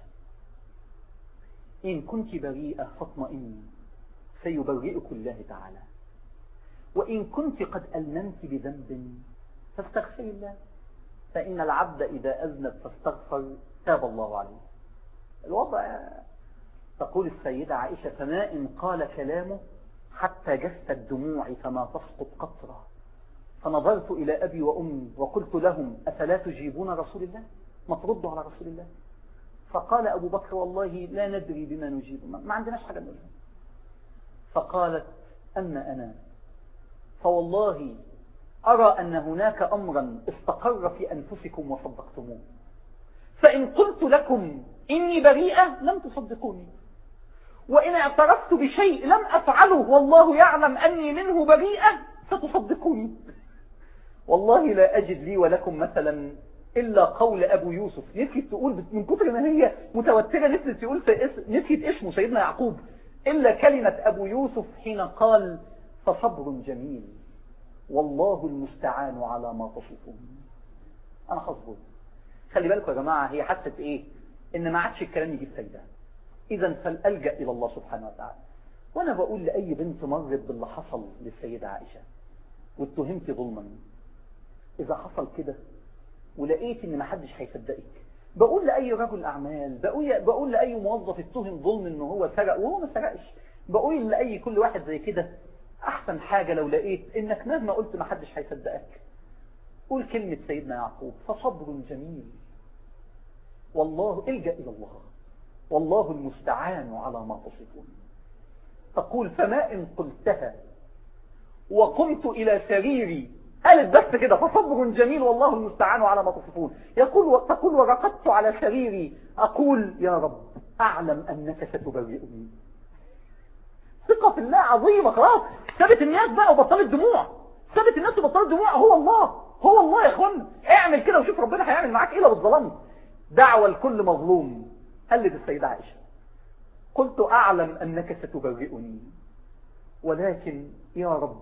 إن كنت بريئة فاطمئني سيبرئك الله تعالى وإن كنت قد ألممت بذنب فاستغفري الله فإن العبد إذا أذنب فاستغفر تاب الله عليه الوضع تقول السيدة عائشة فما إن قال كلامه حتى جست الدموع فما تسقط قطرة فنظرت إلى أبي وأمي وقلت لهم أفلا تجيبون رسول الله ما تردوا على رسول الله فقال أبو بكر والله لا ندري بما نجيب ما عندناش حاجة نقولها فقالت أما أنا فوالله أرى أن هناك أمرا استقر في أنفسكم وصدقتموه فإن قلت لكم إني بريئة لم تصدقوني وإن اعترفت بشيء لم أفعله والله يعلم أني منه بريئة ستصدقوني والله لا أجد لي ولكم مثلا إلا قول أبو يوسف نسيت تقول من كتر ما هي متوترة نسيت تقول نسيت اسمه سيدنا يعقوب إلا كلمة أبو يوسف حين قال فصبر جميل والله المستعان على ما تصفون أنا هصبر خلي بالكم يا جماعة هي حست إيه إن ما عادش الكلام يجيب فايدة إذا فالألجأ إلى الله سبحانه وتعالى وانا بقول لاي بنت مرت باللي حصل للسيدة عائشة واتهمتي ظلما اذا حصل كده ولقيت ان محدش هيصدقك بقول لاي رجل اعمال بقول بقول لاي موظف اتهم ظلم ان هو سرق وهو ما سرقش بقول لاي كل واحد زي كده احسن حاجة لو لقيت انك مهما قلت محدش هيصدقك قول كلمة سيدنا يعقوب فصبر جميل والله الجأ الى الله والله المستعان على ما تصفون تقول فما إن قلتها وقمت إلى سريري قالت بس كده فصبر جميل والله المستعان على ما تصفون يقول تقول ورقدت على سريري أقول يا رب أعلم أنك ستبرئني ثقة في الله عظيمة خلاص سابت الناس بقى وبطلت دموع سابت الناس وبطلت دموع هو الله هو الله يا اخوانا اعمل كده وشوف ربنا هيعمل معاك ايه لو اتظلمت دعوة لكل مظلوم قلد السيدة عائشة قلت أعلم أنك ستبرئني ولكن يا رب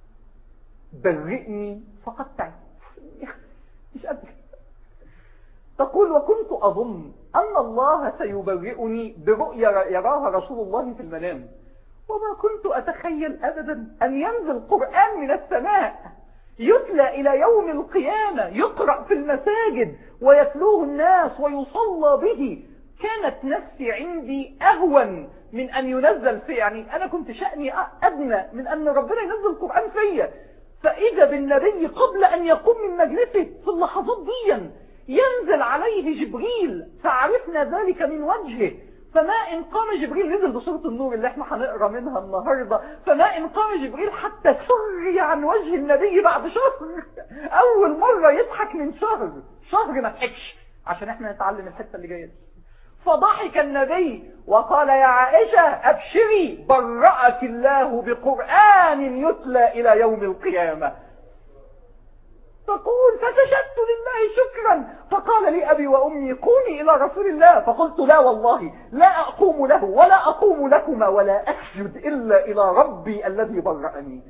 برئني فقد تعبت مش قادر تقول وكنت أظن أن الله سيبرئني برؤيا يراها رسول الله في المنام وما كنت أتخيل أبدا أن ينزل قرآن من السماء يتلى إلى يوم القيامة يقرأ في المساجد ويتلوه الناس ويصلى به كانت نفسي عندي أهون من أن ينزل في يعني أنا كنت شأني أدنى من أن ربنا ينزل القرآن فيا فإذا بالنبي قبل أن يقوم من مجلسه في اللحظات دي ينزل عليه جبريل فعرفنا ذلك من وجهه فما إن قام جبريل نزل بصورة النور اللي احنا هنقرأ منها النهاردة فما إن قام جبريل حتى سري عن وجه النبي بعد شهر أول مرة يضحك من شهر شهر ما ضحكش عشان احنا نتعلم الحتة اللي جاية دي فضحك النبي وقال يا عائشة أبشري برأك الله بقرآن يتلى إلى يوم القيامة تقول فسجدت لله شكرا فقال لي أبي وأمي قومي إلى رسول الله فقلت لا والله لا أقوم له ولا أقوم لكما ولا أسجد إلا إلى ربي الذي برأني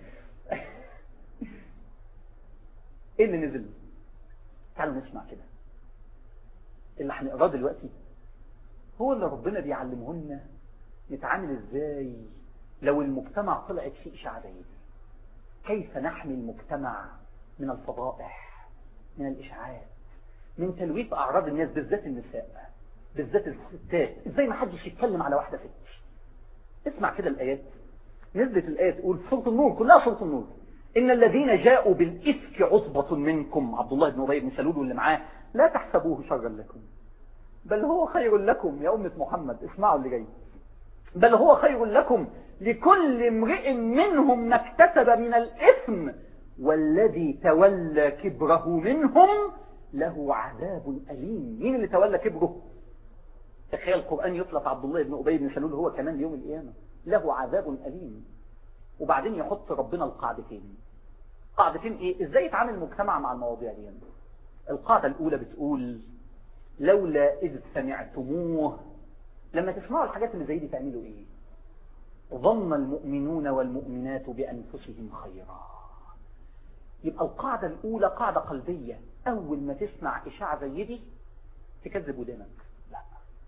إيه اللي نزل تعالوا نسمع كده اللي هنقراه دلوقتي هو اللي ربنا بيعلمه لنا نتعامل ازاي لو المجتمع طلعت فيه إشاعة زي دي كيف نحمي المجتمع من الفضائح من الإشاعات من تلويث أعراض الناس بالذات النساء بالذات الستات ازاي ما حدش يتكلم على واحدة ست اسمع كده الآيات نزلت الآية تقول سورة النور كلها سورة النور إن الذين جاءوا بالإفك عصبة منكم عبد الله بن أبي بن سلول واللي معاه لا تحسبوه شرا لكم بل هو خير لكم يا أمة محمد اسمعوا اللي جاي بل هو خير لكم لكل امرئ منهم ما اكتسب من الإثم والذي تولى كبره منهم له عذاب أليم مين اللي تولى كبره تخيل القرآن يطلق عبد الله بن أبي بن سلول هو كمان يوم القيامة له عذاب أليم وبعدين يحط ربنا القاعدتين قاعدتين ايه ازاي يتعامل المجتمع مع المواضيع دي القاعدة الاولى بتقول لولا اذ سمعتموه لما تسمعوا الحاجات اللي زي دي تعملوا ايه ظن المؤمنون والمؤمنات بانفسهم خيرا يبقى القاعدة الاولى قاعدة قلبية اول ما تسمع اشاعة زي دي تكذب ودانك لا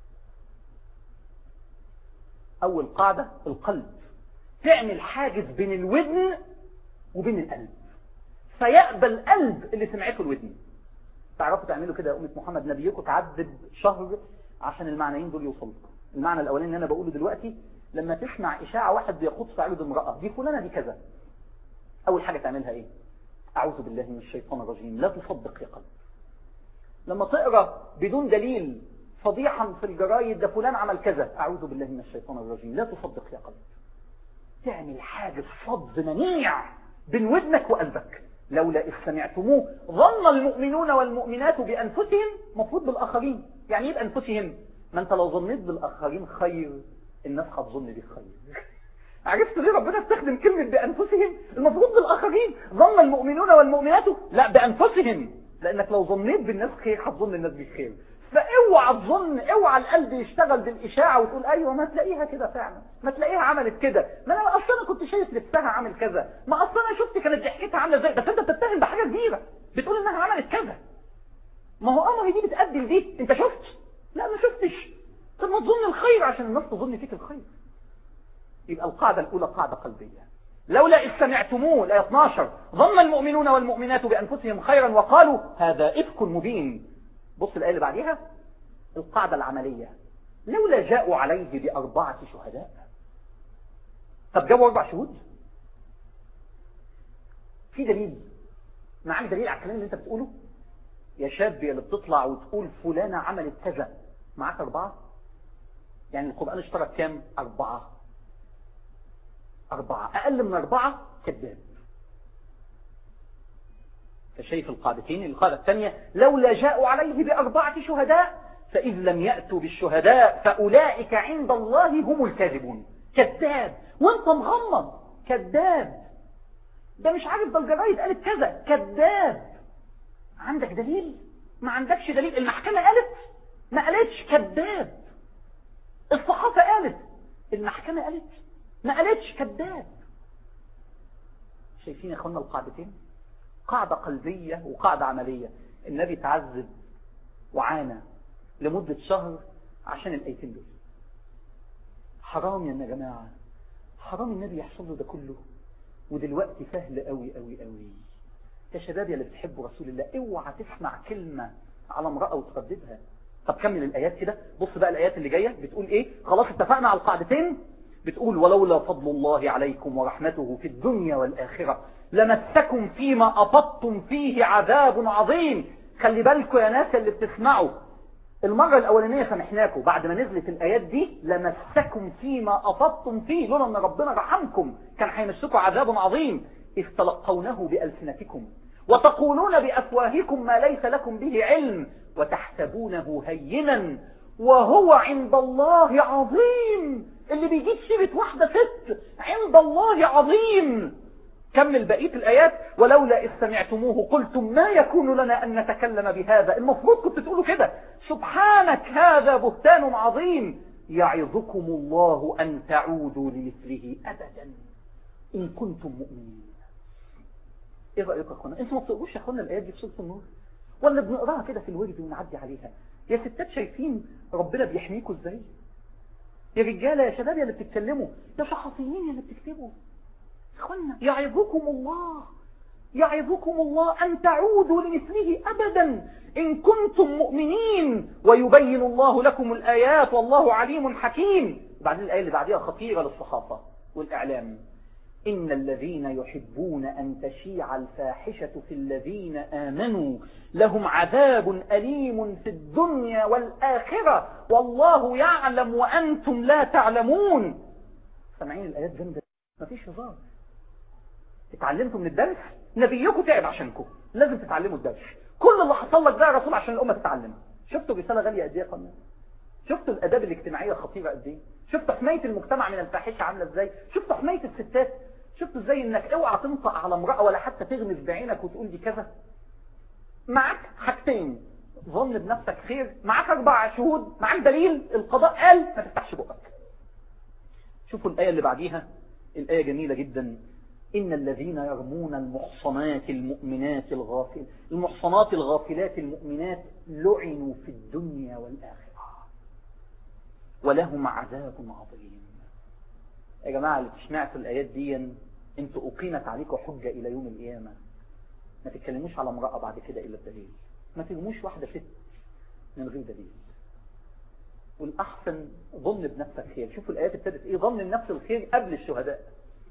اول قاعدة القلب تعمل حاجز بين الودن وبين القلب فيقبل القلب اللي سمعته الودن تعرفوا تعملوا كده يا أمة محمد نبيكم تعذب شهر عشان المعنيين دول يوصلوا المعنى الأولاني اللي أنا بقوله دلوقتي لما تسمع إشاعة واحد بيقود في عرض امرأة دي فلانة دي كذا أول حاجة تعملها إيه أعوذ بالله من الشيطان الرجيم لا تصدق يا قلب لما تقرأ بدون دليل فضيحا في الجرايد ده فلان عمل كذا أعوذ بالله من الشيطان الرجيم لا تصدق يا قلب تعمل حاجة صد منيع بين ودنك وقلبك لولا إذ سمعتموه ظن المؤمنون والمؤمنات بأنفسهم مفروض بالآخرين يعني ايه بأنفسهم ما انت لو ظنيت بالآخرين خير الناس هتظن بك خير عرفت ليه ربنا استخدم كلمة بأنفسهم المفروض بالآخرين ظن المؤمنون والمؤمنات لا بأنفسهم لأنك لو ظنيت بالناس خير هتظن الناس بك خير فاوعى تظن اوعى القلب يشتغل بالإشاعة وتقول ايوه ما تلاقيها كده فعلا ما تلاقيها عملت كده ما انا اصلا انا كنت شايف لبسها عامل كذا ما اصلا انا شفت كانت ضحكتها عامله ازاي بس انت بتتهم بحاجه كبيره بتقول انها عملت كذا ما هو امر دي بتأدي لدي انت شفت لا ما شفتش طب ما تظن الخير عشان الناس تظن فيك الخير يبقى القاعدة الأولى قاعدة قلبية لولا إذ سمعتموه الآية 12 ظن المؤمنون والمؤمنات بأنفسهم خيرا وقالوا هذا إفك مبين بص الآية اللي بعديها القاعدة العملية لولا جاءوا عليه بأربعة شهداء طب جابوا أربع شهود في دليل معاك دليل على الكلام اللي انت بتقوله يا شاب يا اللي بتطلع وتقول فلانة عملت كذا معاك أربعة يعني القرآن اشترك كام أربعة أربعة أقل من أربعة كذاب فشايف القاعدتين القاعدة الثانية لولا جاءوا عليه بأربعة شهداء فإذ لم يأتوا بالشهداء فأولئك عند الله هم الكاذبون كذاب وانت مغمض كذاب ده مش عارف ده الجرايد قالت كذا كذاب عندك دليل ما عندكش دليل المحكمة قالت ما قالتش كذاب الصحافة قالت المحكمة قالت ما قالتش كذاب شايفين يا اخوانا القاعدتين قاعدة قلبية وقاعدة عملية النبي تعذب وعانى لمدة شهر عشان الايتين دول حرام يا جماعة حرام النبي يحصل له ده كله ودلوقتي سهل قوي قوي قوي يا شباب يا اللي بتحبوا رسول الله اوعى تسمع كلمة على امرأة وترددها طب كمل الآيات كده بص بقى الآيات اللي جاية بتقول ايه خلاص اتفقنا على القاعدتين بتقول ولولا فضل الله عليكم ورحمته في الدنيا والآخرة لمسكم فيما أفضتم فيه عذاب عظيم خلي بالكم يا ناس اللي بتسمعوا المرة الأولانية سامحناكم بعد ما نزلت الآيات دي لمسكم فيما أفضتم فيه لولا أن ربنا رحمكم كان هيمسكم عذاب عظيم إذ تلقونه بألسنتكم وتقولون بأفواهكم ما ليس لكم به علم وتحسبونه هينا وهو عند الله عظيم اللي بيجيب سيرة واحدة ست عند الله عظيم كمل بقية الآيات ولولا إذ سمعتموه قلتم ما يكون لنا أن نتكلم بهذا المفروض كنت تقولوا كده سبحانك هذا بهتان عظيم يعظكم الله أن تعودوا لمثله أبدا إن كنتم مؤمنين إيه رأيك يا أخوانا أنتوا ما بتقروش يا أخوانا الآيات دي في سورة النور ولا بنقراها كده في الورد ونعدي عليها يا ستات شايفين ربنا بيحميكوا ازاي يا رجالة يا شباب يا اللي بتتكلموا يا صحفيين يا اللي بتكتبوا اخوانا يعظكم الله يعظكم الله أن تعودوا لمثله أبدا إن كنتم مؤمنين ويبين الله لكم الآيات والله عليم حكيم بعدين الآية اللي بعدها خطيرة للصحافة والإعلام إن الذين يحبون أن تشيع الفاحشة في الذين آمنوا لهم عذاب أليم في الدنيا والآخرة والله يعلم وأنتم لا تعلمون سامعين الآيات جامدة مفيش هزار اتعلمتوا من الدرس نبيكم تعب عشانكم لازم تتعلموا الدرس كل اللي حصل لك ده يا رسول عشان الأمة تتعلم شفتوا رسالة غالية قد ايه يا قناة شفتوا الأداب الاجتماعية خطيرة قد ايه شفتوا حماية المجتمع من الفاحشة عاملة ازاي شفتوا حماية الستات شفتوا ازاي انك اوعى تنطق على امرأة ولا حتى تغمز بعينك وتقول دي كذا معاك حاجتين ظن بنفسك خير معاك اربع شهود معاك دليل القضاء قال ما تفتحش بقك شوفوا الآية اللي بعديها الآية جميلة جدا إن الذين يرمون المحصنات المؤمنات الغافل المحصنات الغافلات المؤمنات لعنوا في الدنيا والآخرة ولهم عذاب عظيم يا جماعة اللي تسمعتوا الآيات دي انتوا أقيمت عليكم حجة إلى يوم القيامة ما تتكلموش على امرأة بعد كده إلا الدليل ما ترموش واحدة ست من غير دليل والأحسن ظن بنفسك خير شوفوا الآيات ابتدت إيه ظن النفس الخير قبل الشهداء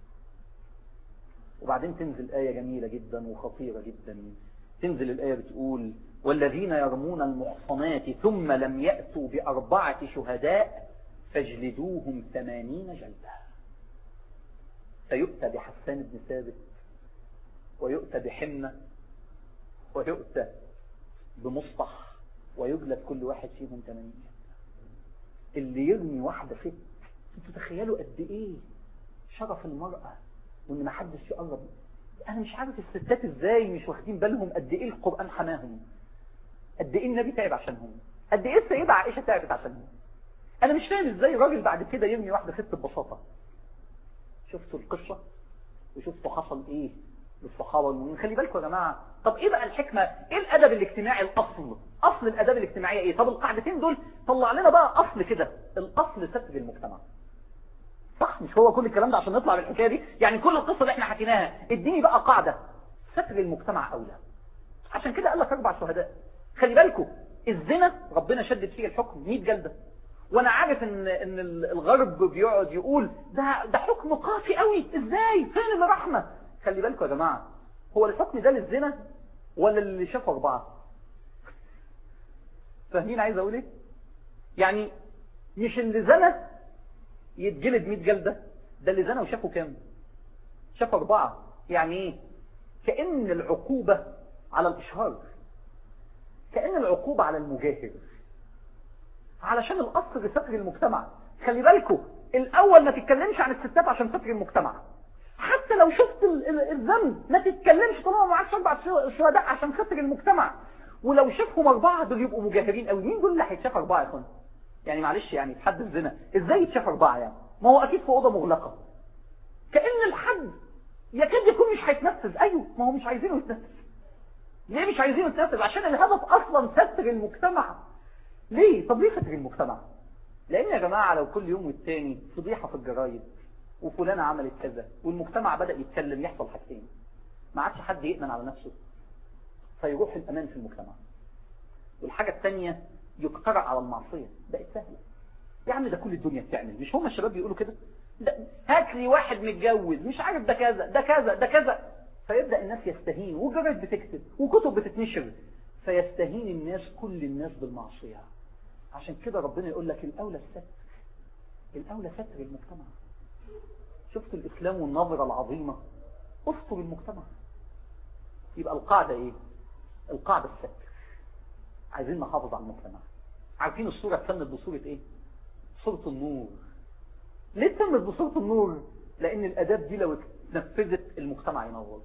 وبعدين تنزل آية جميلة جدا وخطيرة جدا تنزل الآية بتقول والذين يرمون المحصنات ثم لم يأتوا بأربعة شهداء فاجلدوهم ثمانين جلدة فيؤتى بحسان بن ثابت ويؤتى بحمة ويؤتى بمصطح ويجلد كل واحد فيهم ثمانين جلدة اللي يرمي واحدة ست انتوا تخيلوا قد ايه شرف المرأة وان ما حدش يقرب انا مش عارف الستات ازاي مش واخدين بالهم قد ايه القرآن حماهم قد ايه النبي تعب عشانهم قد ايه السيدة عائشة تعبت عشانهم انا مش فاهم ازاي راجل بعد كده يرمي واحدة ست ببساطة شفتوا القصة وشفتوا حصل ايه للصحابة والمؤمنين خلي بالكم يا جماعة طب ايه بقى الحكمة ايه الادب الاجتماعي الاصل اصل الاداب الاجتماعية ايه طب القاعدتين دول طلع لنا بقى اصل كده الاصل ستر المجتمع صح مش هو كل الكلام ده عشان نطلع بالحكايه دي يعني كل القصه اللي احنا حكيناها اديني بقى قاعده ستر المجتمع اولى عشان كده قال لك اربع شهداء خلي بالكم الزنا ربنا شدد فيه الحكم 100 جلده وانا عارف ان ان الغرب بيقعد يقول ده ده حكم قاسي قوي ازاي فين الرحمه خلي بالكم يا جماعه هو الحكم ده للزنا ولا اللي شافوا اربعه فاهمين عايز اقول ايه يعني مش اللي زنى يتجلد 100 جلده ده اللي زنى وشافوا كام شافوا اربعه يعني ايه كأن العقوبة على الإشهار كأن العقوبة على المجاهر علشان الأصل لستر المجتمع خلي بالكم الأول ما تتكلمش عن الستات عشان ستر المجتمع حتى لو شفت الذنب ما تتكلمش طالما معاك أربع شهداء عشان ستر المجتمع ولو شافهم أربعة دول يبقوا مجاهرين قوي مين دول اللي هيتشاف أربعة يا اخوان يعني معلش يعني في حد الزنا ازاي يتشاف أربعة يعني ما هو أكيد في أوضة مغلقة كأن الحد يكاد يكون مش هيتنفذ ايوه ما هو مش عايزينه يتنفذ ليه مش عايزينه يتنفذ عشان الهدف اصلا ستر المجتمع ليه طب ليه ستر المجتمع لان يا جماعة لو كل يوم والتاني فضيحة في الجرايد وفلانة عملت كذا والمجتمع بدأ يتكلم يحصل حاجتين ما عادش حد يأمن على نفسه فيروح الأمان في المجتمع والحاجة الثانية يقترع على المعصية بقت سهلة يا عم ده كل الدنيا بتعمل مش هم الشباب بيقولوا كده هات لي واحد متجوز مش عارف ده كذا ده كذا ده كذا فيبدأ الناس يستهين والجرايد بتكتب وكتب بتتنشر فيستهين الناس كل الناس بالمعصية عشان كده ربنا يقول لك الأولى الستر الأولى ستر المجتمع شفت الإسلام والنظرة العظيمة أسطر المجتمع يبقى القاعدة إيه القاعدة الستر عايزين نحافظ على المجتمع عارفين الصورة اتسمت بصورة إيه صورة النور ليه اتسمت بصورة النور لأن الأداب دي لو اتنفذت المجتمع ينور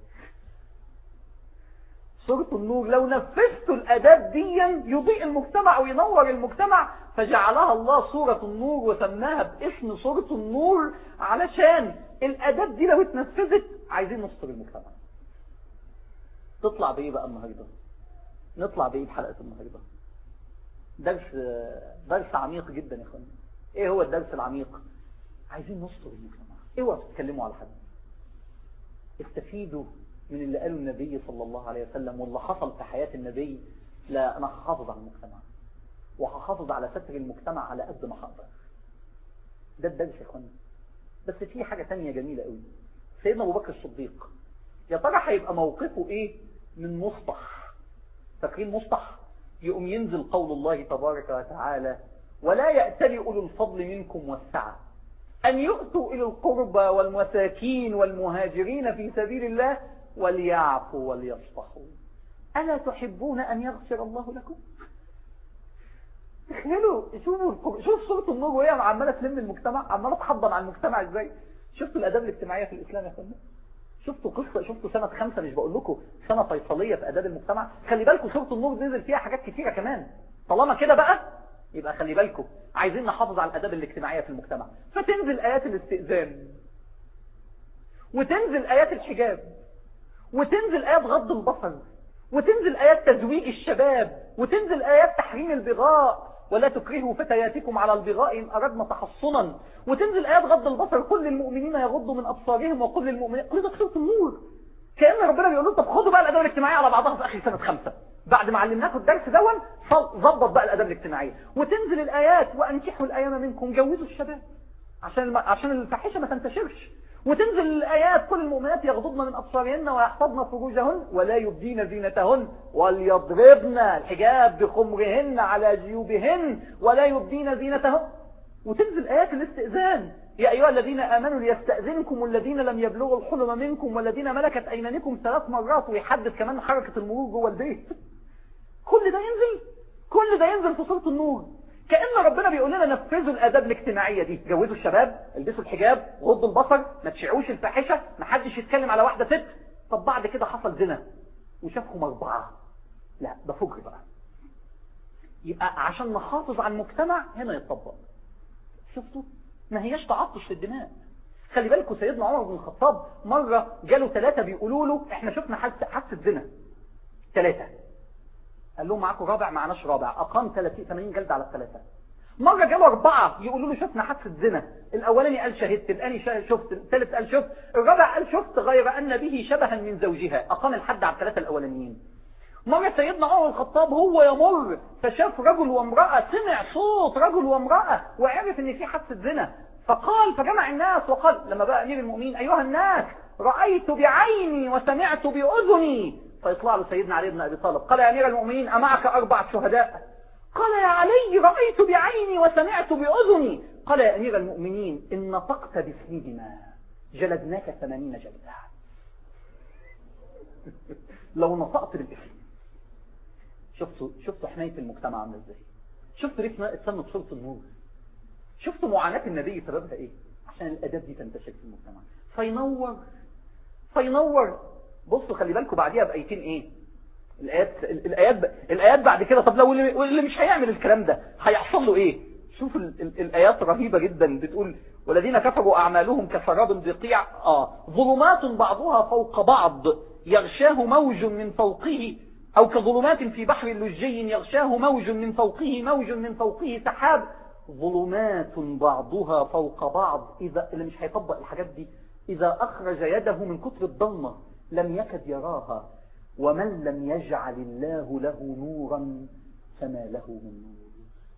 صورة النور لو نفذتوا الأداب دي يضيء المجتمع وينور المجتمع فجعلها الله صورة النور وسماها باسم صورة النور علشان الأداب دي لو اتنفذت عايزين نستر المجتمع تطلع بإيه بقى النهاردة نطلع بإيه بحلقة النهاردة درس درس عميق جدا يا اخواني ايه هو الدرس العميق عايزين نستر المجتمع اوعوا تتكلموا على حد استفيدوا من اللي قاله النبي صلى الله عليه وسلم واللي حصل في حياة النبي لا انا هحافظ على المجتمع وهحافظ على ستر المجتمع على قد ما هقدر ده الدرس يا اخواني بس في حاجة تانية جميلة قوي سيدنا ابو بكر الصديق يا ترى هيبقى موقفه ايه من مصطح فاكرين مصطح يقوم ينزل قول الله تبارك وتعالى ولا يأتل أولو الفضل منكم والسعة أن يؤتوا إلى القربى والمساكين والمهاجرين في سبيل الله وليعفوا وليصفحوا ألا تحبون أن يغفر الله لكم تخيلوا شوفوا شوف صورة النور وهي عمالة تلم المجتمع عمالة تحضن على المجتمع ازاي شفتوا الأداب الاجتماعية في الإسلام يا فندم شفتوا قصة شفتوا سنة خمسة مش بقول لكم سنة فيصلية في أداب المجتمع خلي بالكم سورة النور نزل فيها حاجات كتيرة كمان طالما كده بقى يبقى خلي بالكم عايزين نحافظ على الأداب الاجتماعية في المجتمع فتنزل آيات الاستئذان وتنزل آيات الحجاب وتنزل آيات غض البصر وتنزل آيات تزويج الشباب وتنزل آيات تحريم البغاء ولا تكرهوا فتياتكم على البغاء إن أردنا تحصنا وتنزل آيات غض البصر كل المؤمنين يغضوا من أبصارهم وكل المؤمنين كل ده في سورة النور كأن ربنا بيقول لهم طب خدوا بقى الأداب الاجتماعية على بعضها في آخر سنة خمسة بعد ما علمناكم الدرس دون ظبط بقى الأداب الاجتماعية وتنزل الآيات وأنكحوا الأيام منكم جوزوا الشباب عشان الم... عشان الفاحشة ما تنتشرش وتنزل الآيات كل المؤمنات يغضضن من أبصارهن ويحفظن فروجهن ولا يبدين زينتهن وليضربن الحجاب بخمرهن على جيوبهن ولا يبدين زينتهن وتنزل آيات الاستئذان يا أيها الذين آمنوا ليستأذنكم الذين لم يبلغوا الحلم منكم والذين ملكت أيمانكم ثلاث مرات ويحدد كمان حركة المرور جوه البيت كل ده ينزل كل ده ينزل في صورة النور كأن ربنا بيقول لنا نفذوا الآداب الاجتماعية دي جوزوا الشباب البسوا الحجاب غضوا البصر ما تشيعوش الفاحشة ما حدش يتكلم على واحدة ست طب بعد كده حصل زنا وشافهم أربعة لا ده فجر بقى يبقى عشان نحافظ على المجتمع هنا يتطبق شفتوا ما هياش تعطش في الدماء خلي بالكم سيدنا عمر بن الخطاب مرة جاله ثلاثة بيقولوا له احنا شفنا حادثة حادثة زنا ثلاثة قال لهم معاكم رابع معناش رابع أقام 30 80 جلد على الثلاثة مرة جاله أربعة يقولوا له شفنا حادثة زنا الأولاني قال شهدت الثاني شفت الثالث قال شفت الرابع قال شفت غير أن به شبها من زوجها أقام الحد على الثلاثة الأولانيين مرة سيدنا عمر الخطاب هو يمر فشاف رجل وامرأة سمع صوت رجل وامرأة وعرف ان في حادثة زنا فقال فجمع الناس وقال لما بقى أمير المؤمنين أيها الناس رأيت بعيني وسمعت بأذني فيطلع له سيدنا علي بن أبي طالب قال يا أمير المؤمنين أمعك أربع شهداء قال يا علي رأيت بعيني وسمعت بأذني قال يا أمير المؤمنين إن نطقت باسمهما جلدناك ثمانين جلدة لو نطقت بالاسم شفتوا شفتوا حماية المجتمع عامله ازاي شفتوا ليه اتسمت سورة النور شفتوا معاناة النبي سببها ايه عشان الاداب دي تنتشر في المجتمع فينور فينور بصوا خلي بالكم بعديها بايتين ايه الايات الايات الايات بعد كده طب لو اللي مش هيعمل الكلام ده هيحصل له ايه شوف ال ال الايات رهيبه جدا بتقول والذين كفروا اعمالهم كسراب بقيع اه ظلمات بعضها فوق بعض يغشاه موج من فوقه أو كظلمات في بحر لجي يغشاه موج من فوقه موج من فوقه سحاب ظلمات بعضها فوق بعض إذا اللي مش هيطبق الحاجات دي إذا أخرج يده من كتر الضلمة لم يكد يراها ومن لم يجعل الله له نورا فما له من نور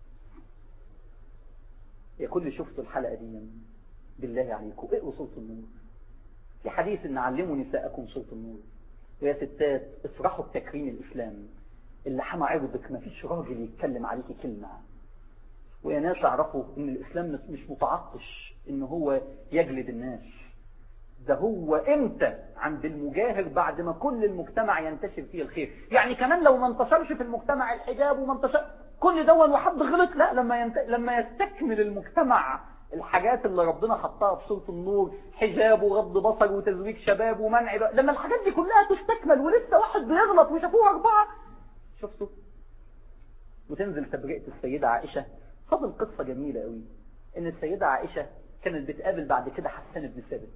يا كل شفتوا الحلقة دي بالله عليكم اقروا صوت النور في حديث ان علموا نساءكم صوت النور ويا ستات افرحوا بتكريم الإسلام اللي حمى عرضك ما فيش راجل يتكلم عليكي كلمة ويا ناس اعرفوا ان الإسلام مش متعطش ان هو يجلد الناس ده هو امتى عند المجاهر بعد ما كل المجتمع ينتشر فيه الخير يعني كمان لو ما انتشرش في المجتمع الحجاب وما انتشر كل دون وحد غلط لا لما ينت... لما يستكمل المجتمع الحاجات اللي ربنا حطها في سورة النور حجاب وغض بصر وتزويج شباب ومنع بقى. لما الحاجات دي كلها تستكمل ولسه واحد بيغلط وشافوها أربعة شفتوا وتنزل تبرئة السيدة عائشة فضل قصة جميلة قوي ان السيدة عائشة كانت بتقابل بعد كده حسان بن ثابت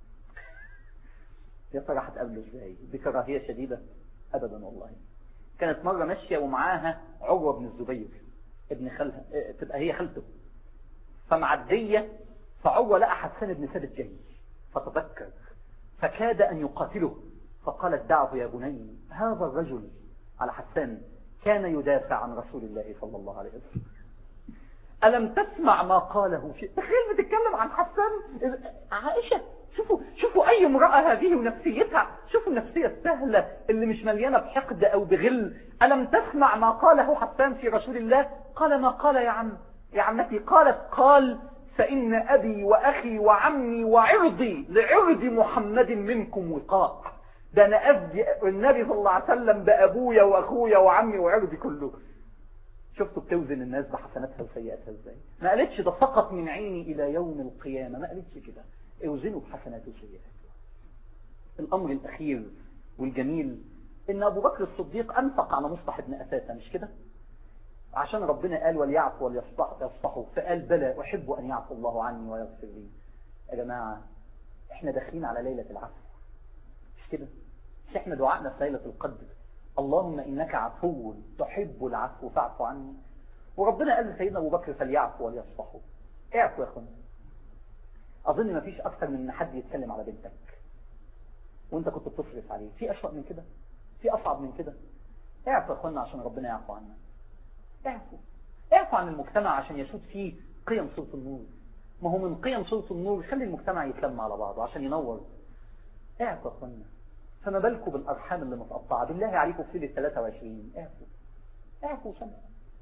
يا ترى هتقابله ازاي بكراهية شديدة ابدا والله كانت مرة ماشية ومعاها عروة بن الزبير ابن خالها تبقى هي خالته فمعدية فعروة لقى حسان بن ثابت جاي فتذكر فكاد أن يقاتله فقالت دعه يا بني هذا الرجل على حسان كان يدافع عن رسول الله صلى الله عليه وسلم ألم تسمع ما قاله في تخيل بتتكلم عن حسان عائشة شوفوا شوفوا أي امرأة هذه ونفسيتها شوفوا النفسية السهلة اللي مش مليانة بحقد أو بغل ألم تسمع ما قاله حسان في رسول الله قال ما قال يا عم يا عمتي قالت قال فإن أبي وأخي وعمي وعرضي لعرض محمد منكم وقاء ده أنا أفدي النبي صلى الله عليه وسلم بأبويا وأخويا وعمي وعرضي كله شفتوا بتوزن الناس بحسناتها وسيئاتها ازاي ما قالتش ده فقط من عيني إلى يوم القيامة ما قالتش كده اوزنوا بحسناته وسيئاته الأمر الأخير والجميل إن أبو بكر الصديق أنفق على مصطح بن أساسة مش كده عشان ربنا قال وليعفوا وليصفحوا فقال بلى أحب أن يعفو الله عني ويغفر لي يا جماعة احنا داخلين على ليلة العفو مش كده مش احنا دعائنا في ليلة القدر اللهم إنك عفو تحب العفو فاعفو عني وربنا قال لسيدنا أبو بكر فليعفوا وليصفحوا اعفوا يا اخوانا أظن ما فيش أكثر من ان حد يتكلم على بنتك وانت كنت بتصرف عليه في أسوأ من كده في أصعب من كده اعفوا يا اخوانا عشان ربنا يعفو عنا اعفوا اعفوا عن المجتمع عشان يسود فيه قيم صوت النور ما هو من قيم صوت النور خلي المجتمع يتلم على بعضه عشان ينور اعفوا يا اخوانا فما بالكم بالأرحام اللي متقطعة بالله عليكم في ليلة 23 اعفوا اعفوا سنة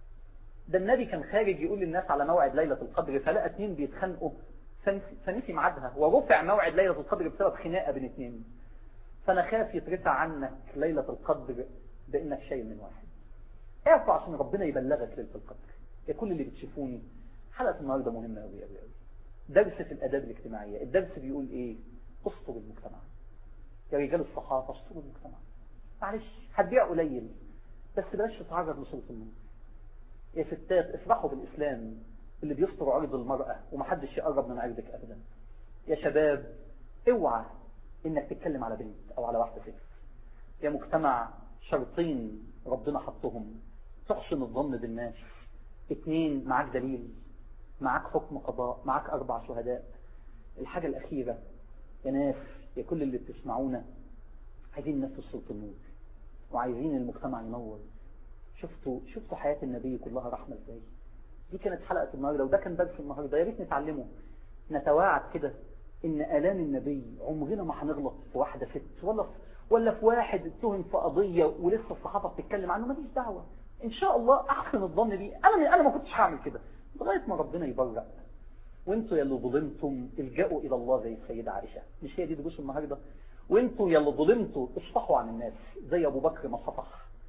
ده النبي كان خارج يقول للناس على موعد ليلة القدر فلقى اتنين بيتخانقوا فنسي ميعادها ورفع موعد ليلة القدر بسبب خناقة بين اتنين فانا خاف يترفع عنك ليلة القدر بانك شايل من واحد اعفوا عشان ربنا يبلغك ليلة القدر يا كل اللي بتشوفوني حلقة النهاردة مهمة قوي قوي قوي درس في الاداب الاجتماعية الدرس بيقول ايه اسطر المجتمع يا رجال الصحافة اسطر المجتمع معلش هتبيع قليل بس بلاش تتعرض لصوت النور يا ستات افرحوا بالاسلام اللي بيستر عرض المرأة ومحدش يقرب من عرضك ابدا يا شباب اوعى انك تتكلم على بنت او على واحدة ست يا مجتمع شرطين ربنا حطهم تحسن الظن بالناس اتنين معاك دليل معاك حكم قضاء معاك أربع شهداء الحاجة الأخيرة يا ناس يا كل اللي بتسمعونا عايزين الناس تصل النور وعايزين المجتمع ينور شفتوا شفتوا حياة النبي كلها رحمة ازاي دي كانت حلقة النهاردة وده كان درس النهاردة يا ريت نتعلمه نتواعد كده ان آلام النبي عمرنا ما هنغلط في واحدة ست ولا في ولا في واحد اتهم في قضية ولسه الصحافة بتتكلم عنه ماليش دعوة ان شاء الله احسن الظن بيه انا انا ما كنتش هعمل كده لغاية ما ربنا يبرأ وانتوا يا اللي ظلمتم الجأوا الى الله زي السيدة عائشة مش هي دي دروس النهاردة وانتوا يا اللي ظلمتوا اصفحوا عن الناس زي ابو بكر ما صفح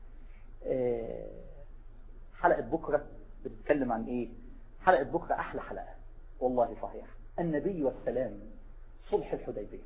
اه حلقة بكرة بتتكلم عن ايه حلقة بكرة احلى حلقة والله صحيح النبي والسلام صلح الحديبية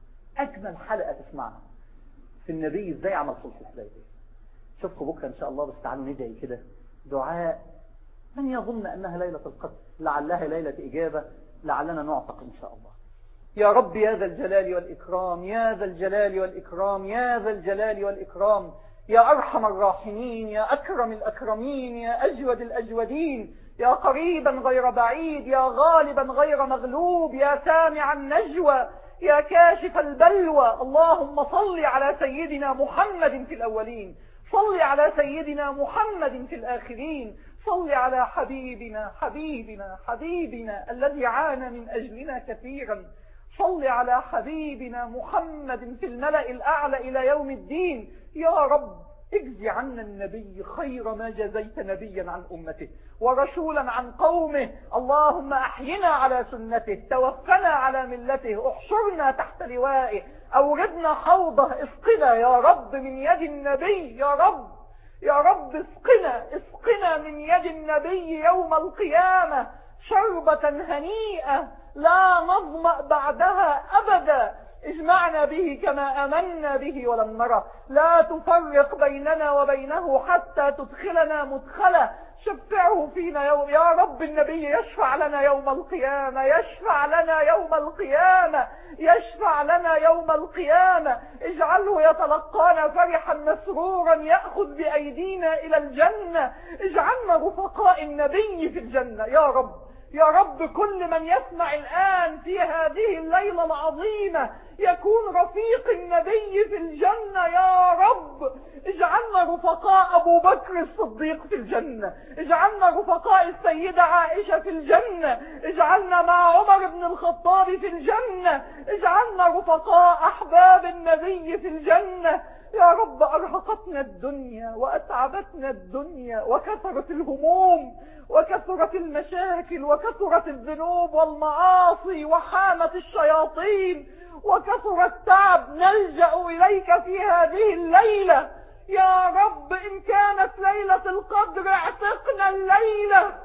اجمل حلقة تسمعها في النبي ازاي عمل صلح الحديبية شوفكم بكرة ان شاء الله بس تعالوا ندعي كده دعاء من يظن انها ليلة القدر لعلها ليلة اجابة لعلنا نعتق ان شاء الله يا رب يا ذا الجلال والإكرام يا ذا الجلال والإكرام يا ذا الجلال والإكرام يا أرحم الراحمين يا أكرم الأكرمين يا أجود الأجودين يا قريبا غير بعيد يا غالبا غير مغلوب يا سامع النجوى يا كاشف البلوى اللهم صل على سيدنا محمد في الأولين صل على سيدنا محمد في الآخرين صل على حبيبنا حبيبنا حبيبنا الذي عانى من أجلنا كثيرا صل على حبيبنا محمد في الملأ الأعلى إلى يوم الدين يا رب اجزي عنا النبي خير ما جزيت نبيا عن أمته ورسولا عن قومه اللهم أحينا على سنته توفنا على ملته احشرنا تحت لوائه أوردنا حوضه اسقنا يا رب من يد النبي يا رب يا رب اسقنا اسقنا من يد النبي يوم القيامة شربة هنيئة لا نظمأ بعدها أبدا اجمعنا به كما أمنا به ولم نره لا تفرق بيننا وبينه حتى تدخلنا مدخله شفعه فينا يوم يا رب النبي يشفع لنا يوم القيامة يشفع لنا يوم القيامة يشفع لنا يوم القيامة اجعله يتلقانا فرحا مسرورا يأخذ بأيدينا إلى الجنة اجعلنا رفقاء النبي في الجنة يا رب يا رب كل من يسمع الآن في هذه الليلة العظيمة يكون رفيق النبي في الجنة يا رب اجعلنا رفقاء أبو بكر الصديق في الجنة اجعلنا رفقاء السيدة عائشة في الجنة اجعلنا مع عمر بن الخطاب في الجنة اجعلنا رفقاء أحباب النبي في الجنة يا رب أرهقتنا الدنيا وأتعبتنا الدنيا وكثرت الهموم وكثرت المشاكل وكثرت الذنوب والمعاصي وحامت الشياطين وكثر التعب نلجأ إليك في هذه الليلة يا رب إن كانت ليلة القدر اعتقنا الليلة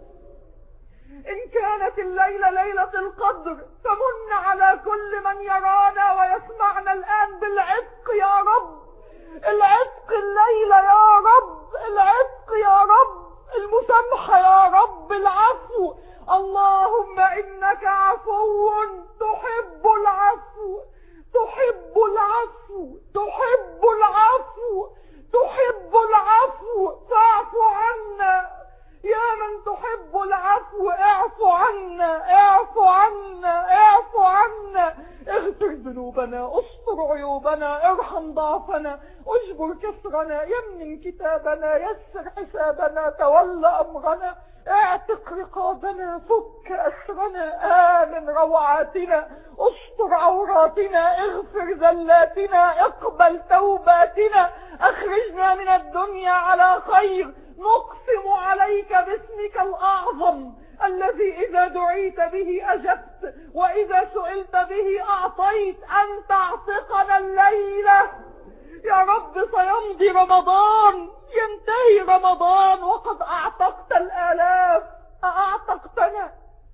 إن كانت الليلة ليلة القدر فمن على كل من يرانا ويسمعنا الآن بالعتق يا رب العتق الليلة يا رب العتق يا رب المسامحة يا رب العفو اللهم إنك عفو تحب العفو تحب العفو تحب العفو تحب العفو فاعف عنا يا من تحب العفو اعف عنا اعف عنا اعف عنا اغفر ذنوبنا استر عيوبنا ارحم ضعفنا اجبر كسرنا يمن كتابنا يسر حسابنا تولى امرنا اعتق رقابنا فك اسرنا امن روعاتنا استر عوراتنا اغفر ذلاتنا اقبل توباتنا اخرجنا من الدنيا على خير نقسم عليك باسمك الأعظم الذي إذا دعيت به أجبت وإذا سئلت به أعطيت أن تعتقنا الليلة يا رب سيمضي رمضان ينتهي رمضان وقد أعتقت الآلاف أعتقتنا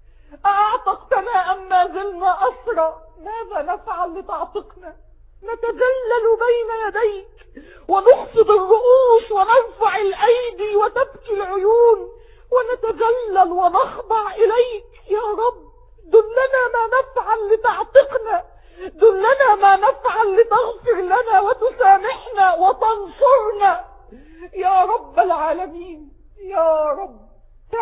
أعتقتنا أم ما زلنا أسرى ماذا نفعل لتعتقنا نتذلل بين يديك ونخفض الرؤوس ونرفع الأيدي وتبكي العيون ونتذلل ونخضع إليك يا رب دلنا ما نفعل لتعتقنا دلنا ما نفعل لتغفر لنا وتسامحنا وتنصرنا يا رب العالمين يا رب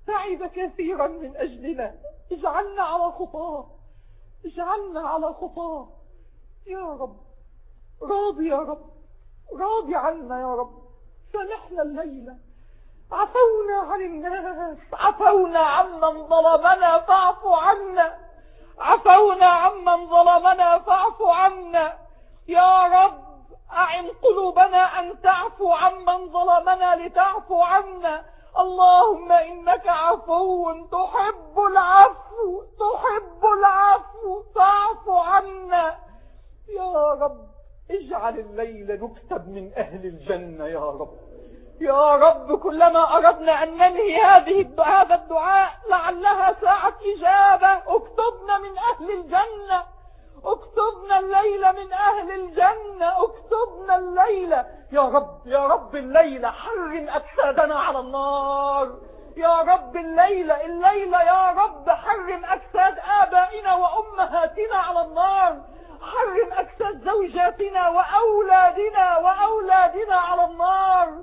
تعب كثيرا من أجلنا اجعلنا على خطاه اجعلنا على خطاه يا رب راضي يا رب راضي عنا يا رب سامحنا الليلة عفونا عن الناس عفونا عمن ظلمنا فاعف عنا عفونا عمن ظلمنا فاعف عنا يا رب أعن قلوبنا أن تعفو عمن ظلمنا لتعفو عنا اللهم إنك عفو تحب العفو تحب العفو فاعف عنا يا رب اجعل الليل نكتب من أهل الجنة يا رب يا رب كلما أردنا أن ننهي هذه هذا الدعاء لعلها ساعة إجابة اكتبنا من أهل الجنة اكتبنا الليلة من أهل الجنة اكتبنا الليلة يا رب يا رب الليلة حرم أجسادنا على النار يا رب الليلة الليلة يا رب حرم أجساد آبائنا وأمهاتنا على النار حرم أجساد زوجاتنا وأولادنا وأولادنا على النار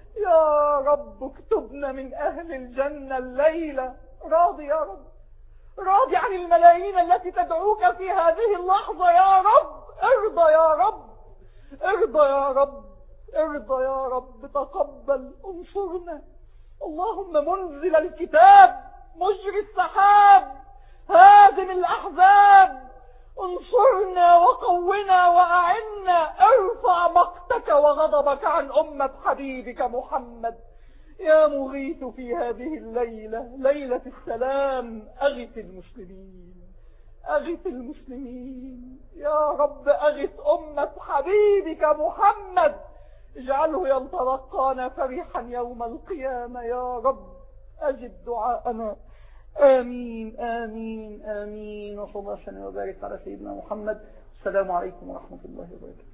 يا رب اكتبنا من أهل الجنة الليلة راضي يا رب راضي عن الملايين التي تدعوك في هذه اللحظة يا رب ارضى يا رب ارضى يا رب ارضى يا رب تقبل انصرنا اللهم منزل الكتاب مجري السحاب هازم الأحزاب انصرنا وقونا وأعنا ارفع مقتك وغضبك عن أمة حبيبك محمد يا مغيث في هذه الليلة ليلة السلام أغث المسلمين أغث المسلمين يا رب أغث أمة حبيبك محمد اجعله ينطلقان فرحا يوم القيامة يا رب أجب دعاءنا آمين آمين آمين وصلى الله وسلم وبارك على سيدنا محمد السلام عليكم ورحمة الله وبركاته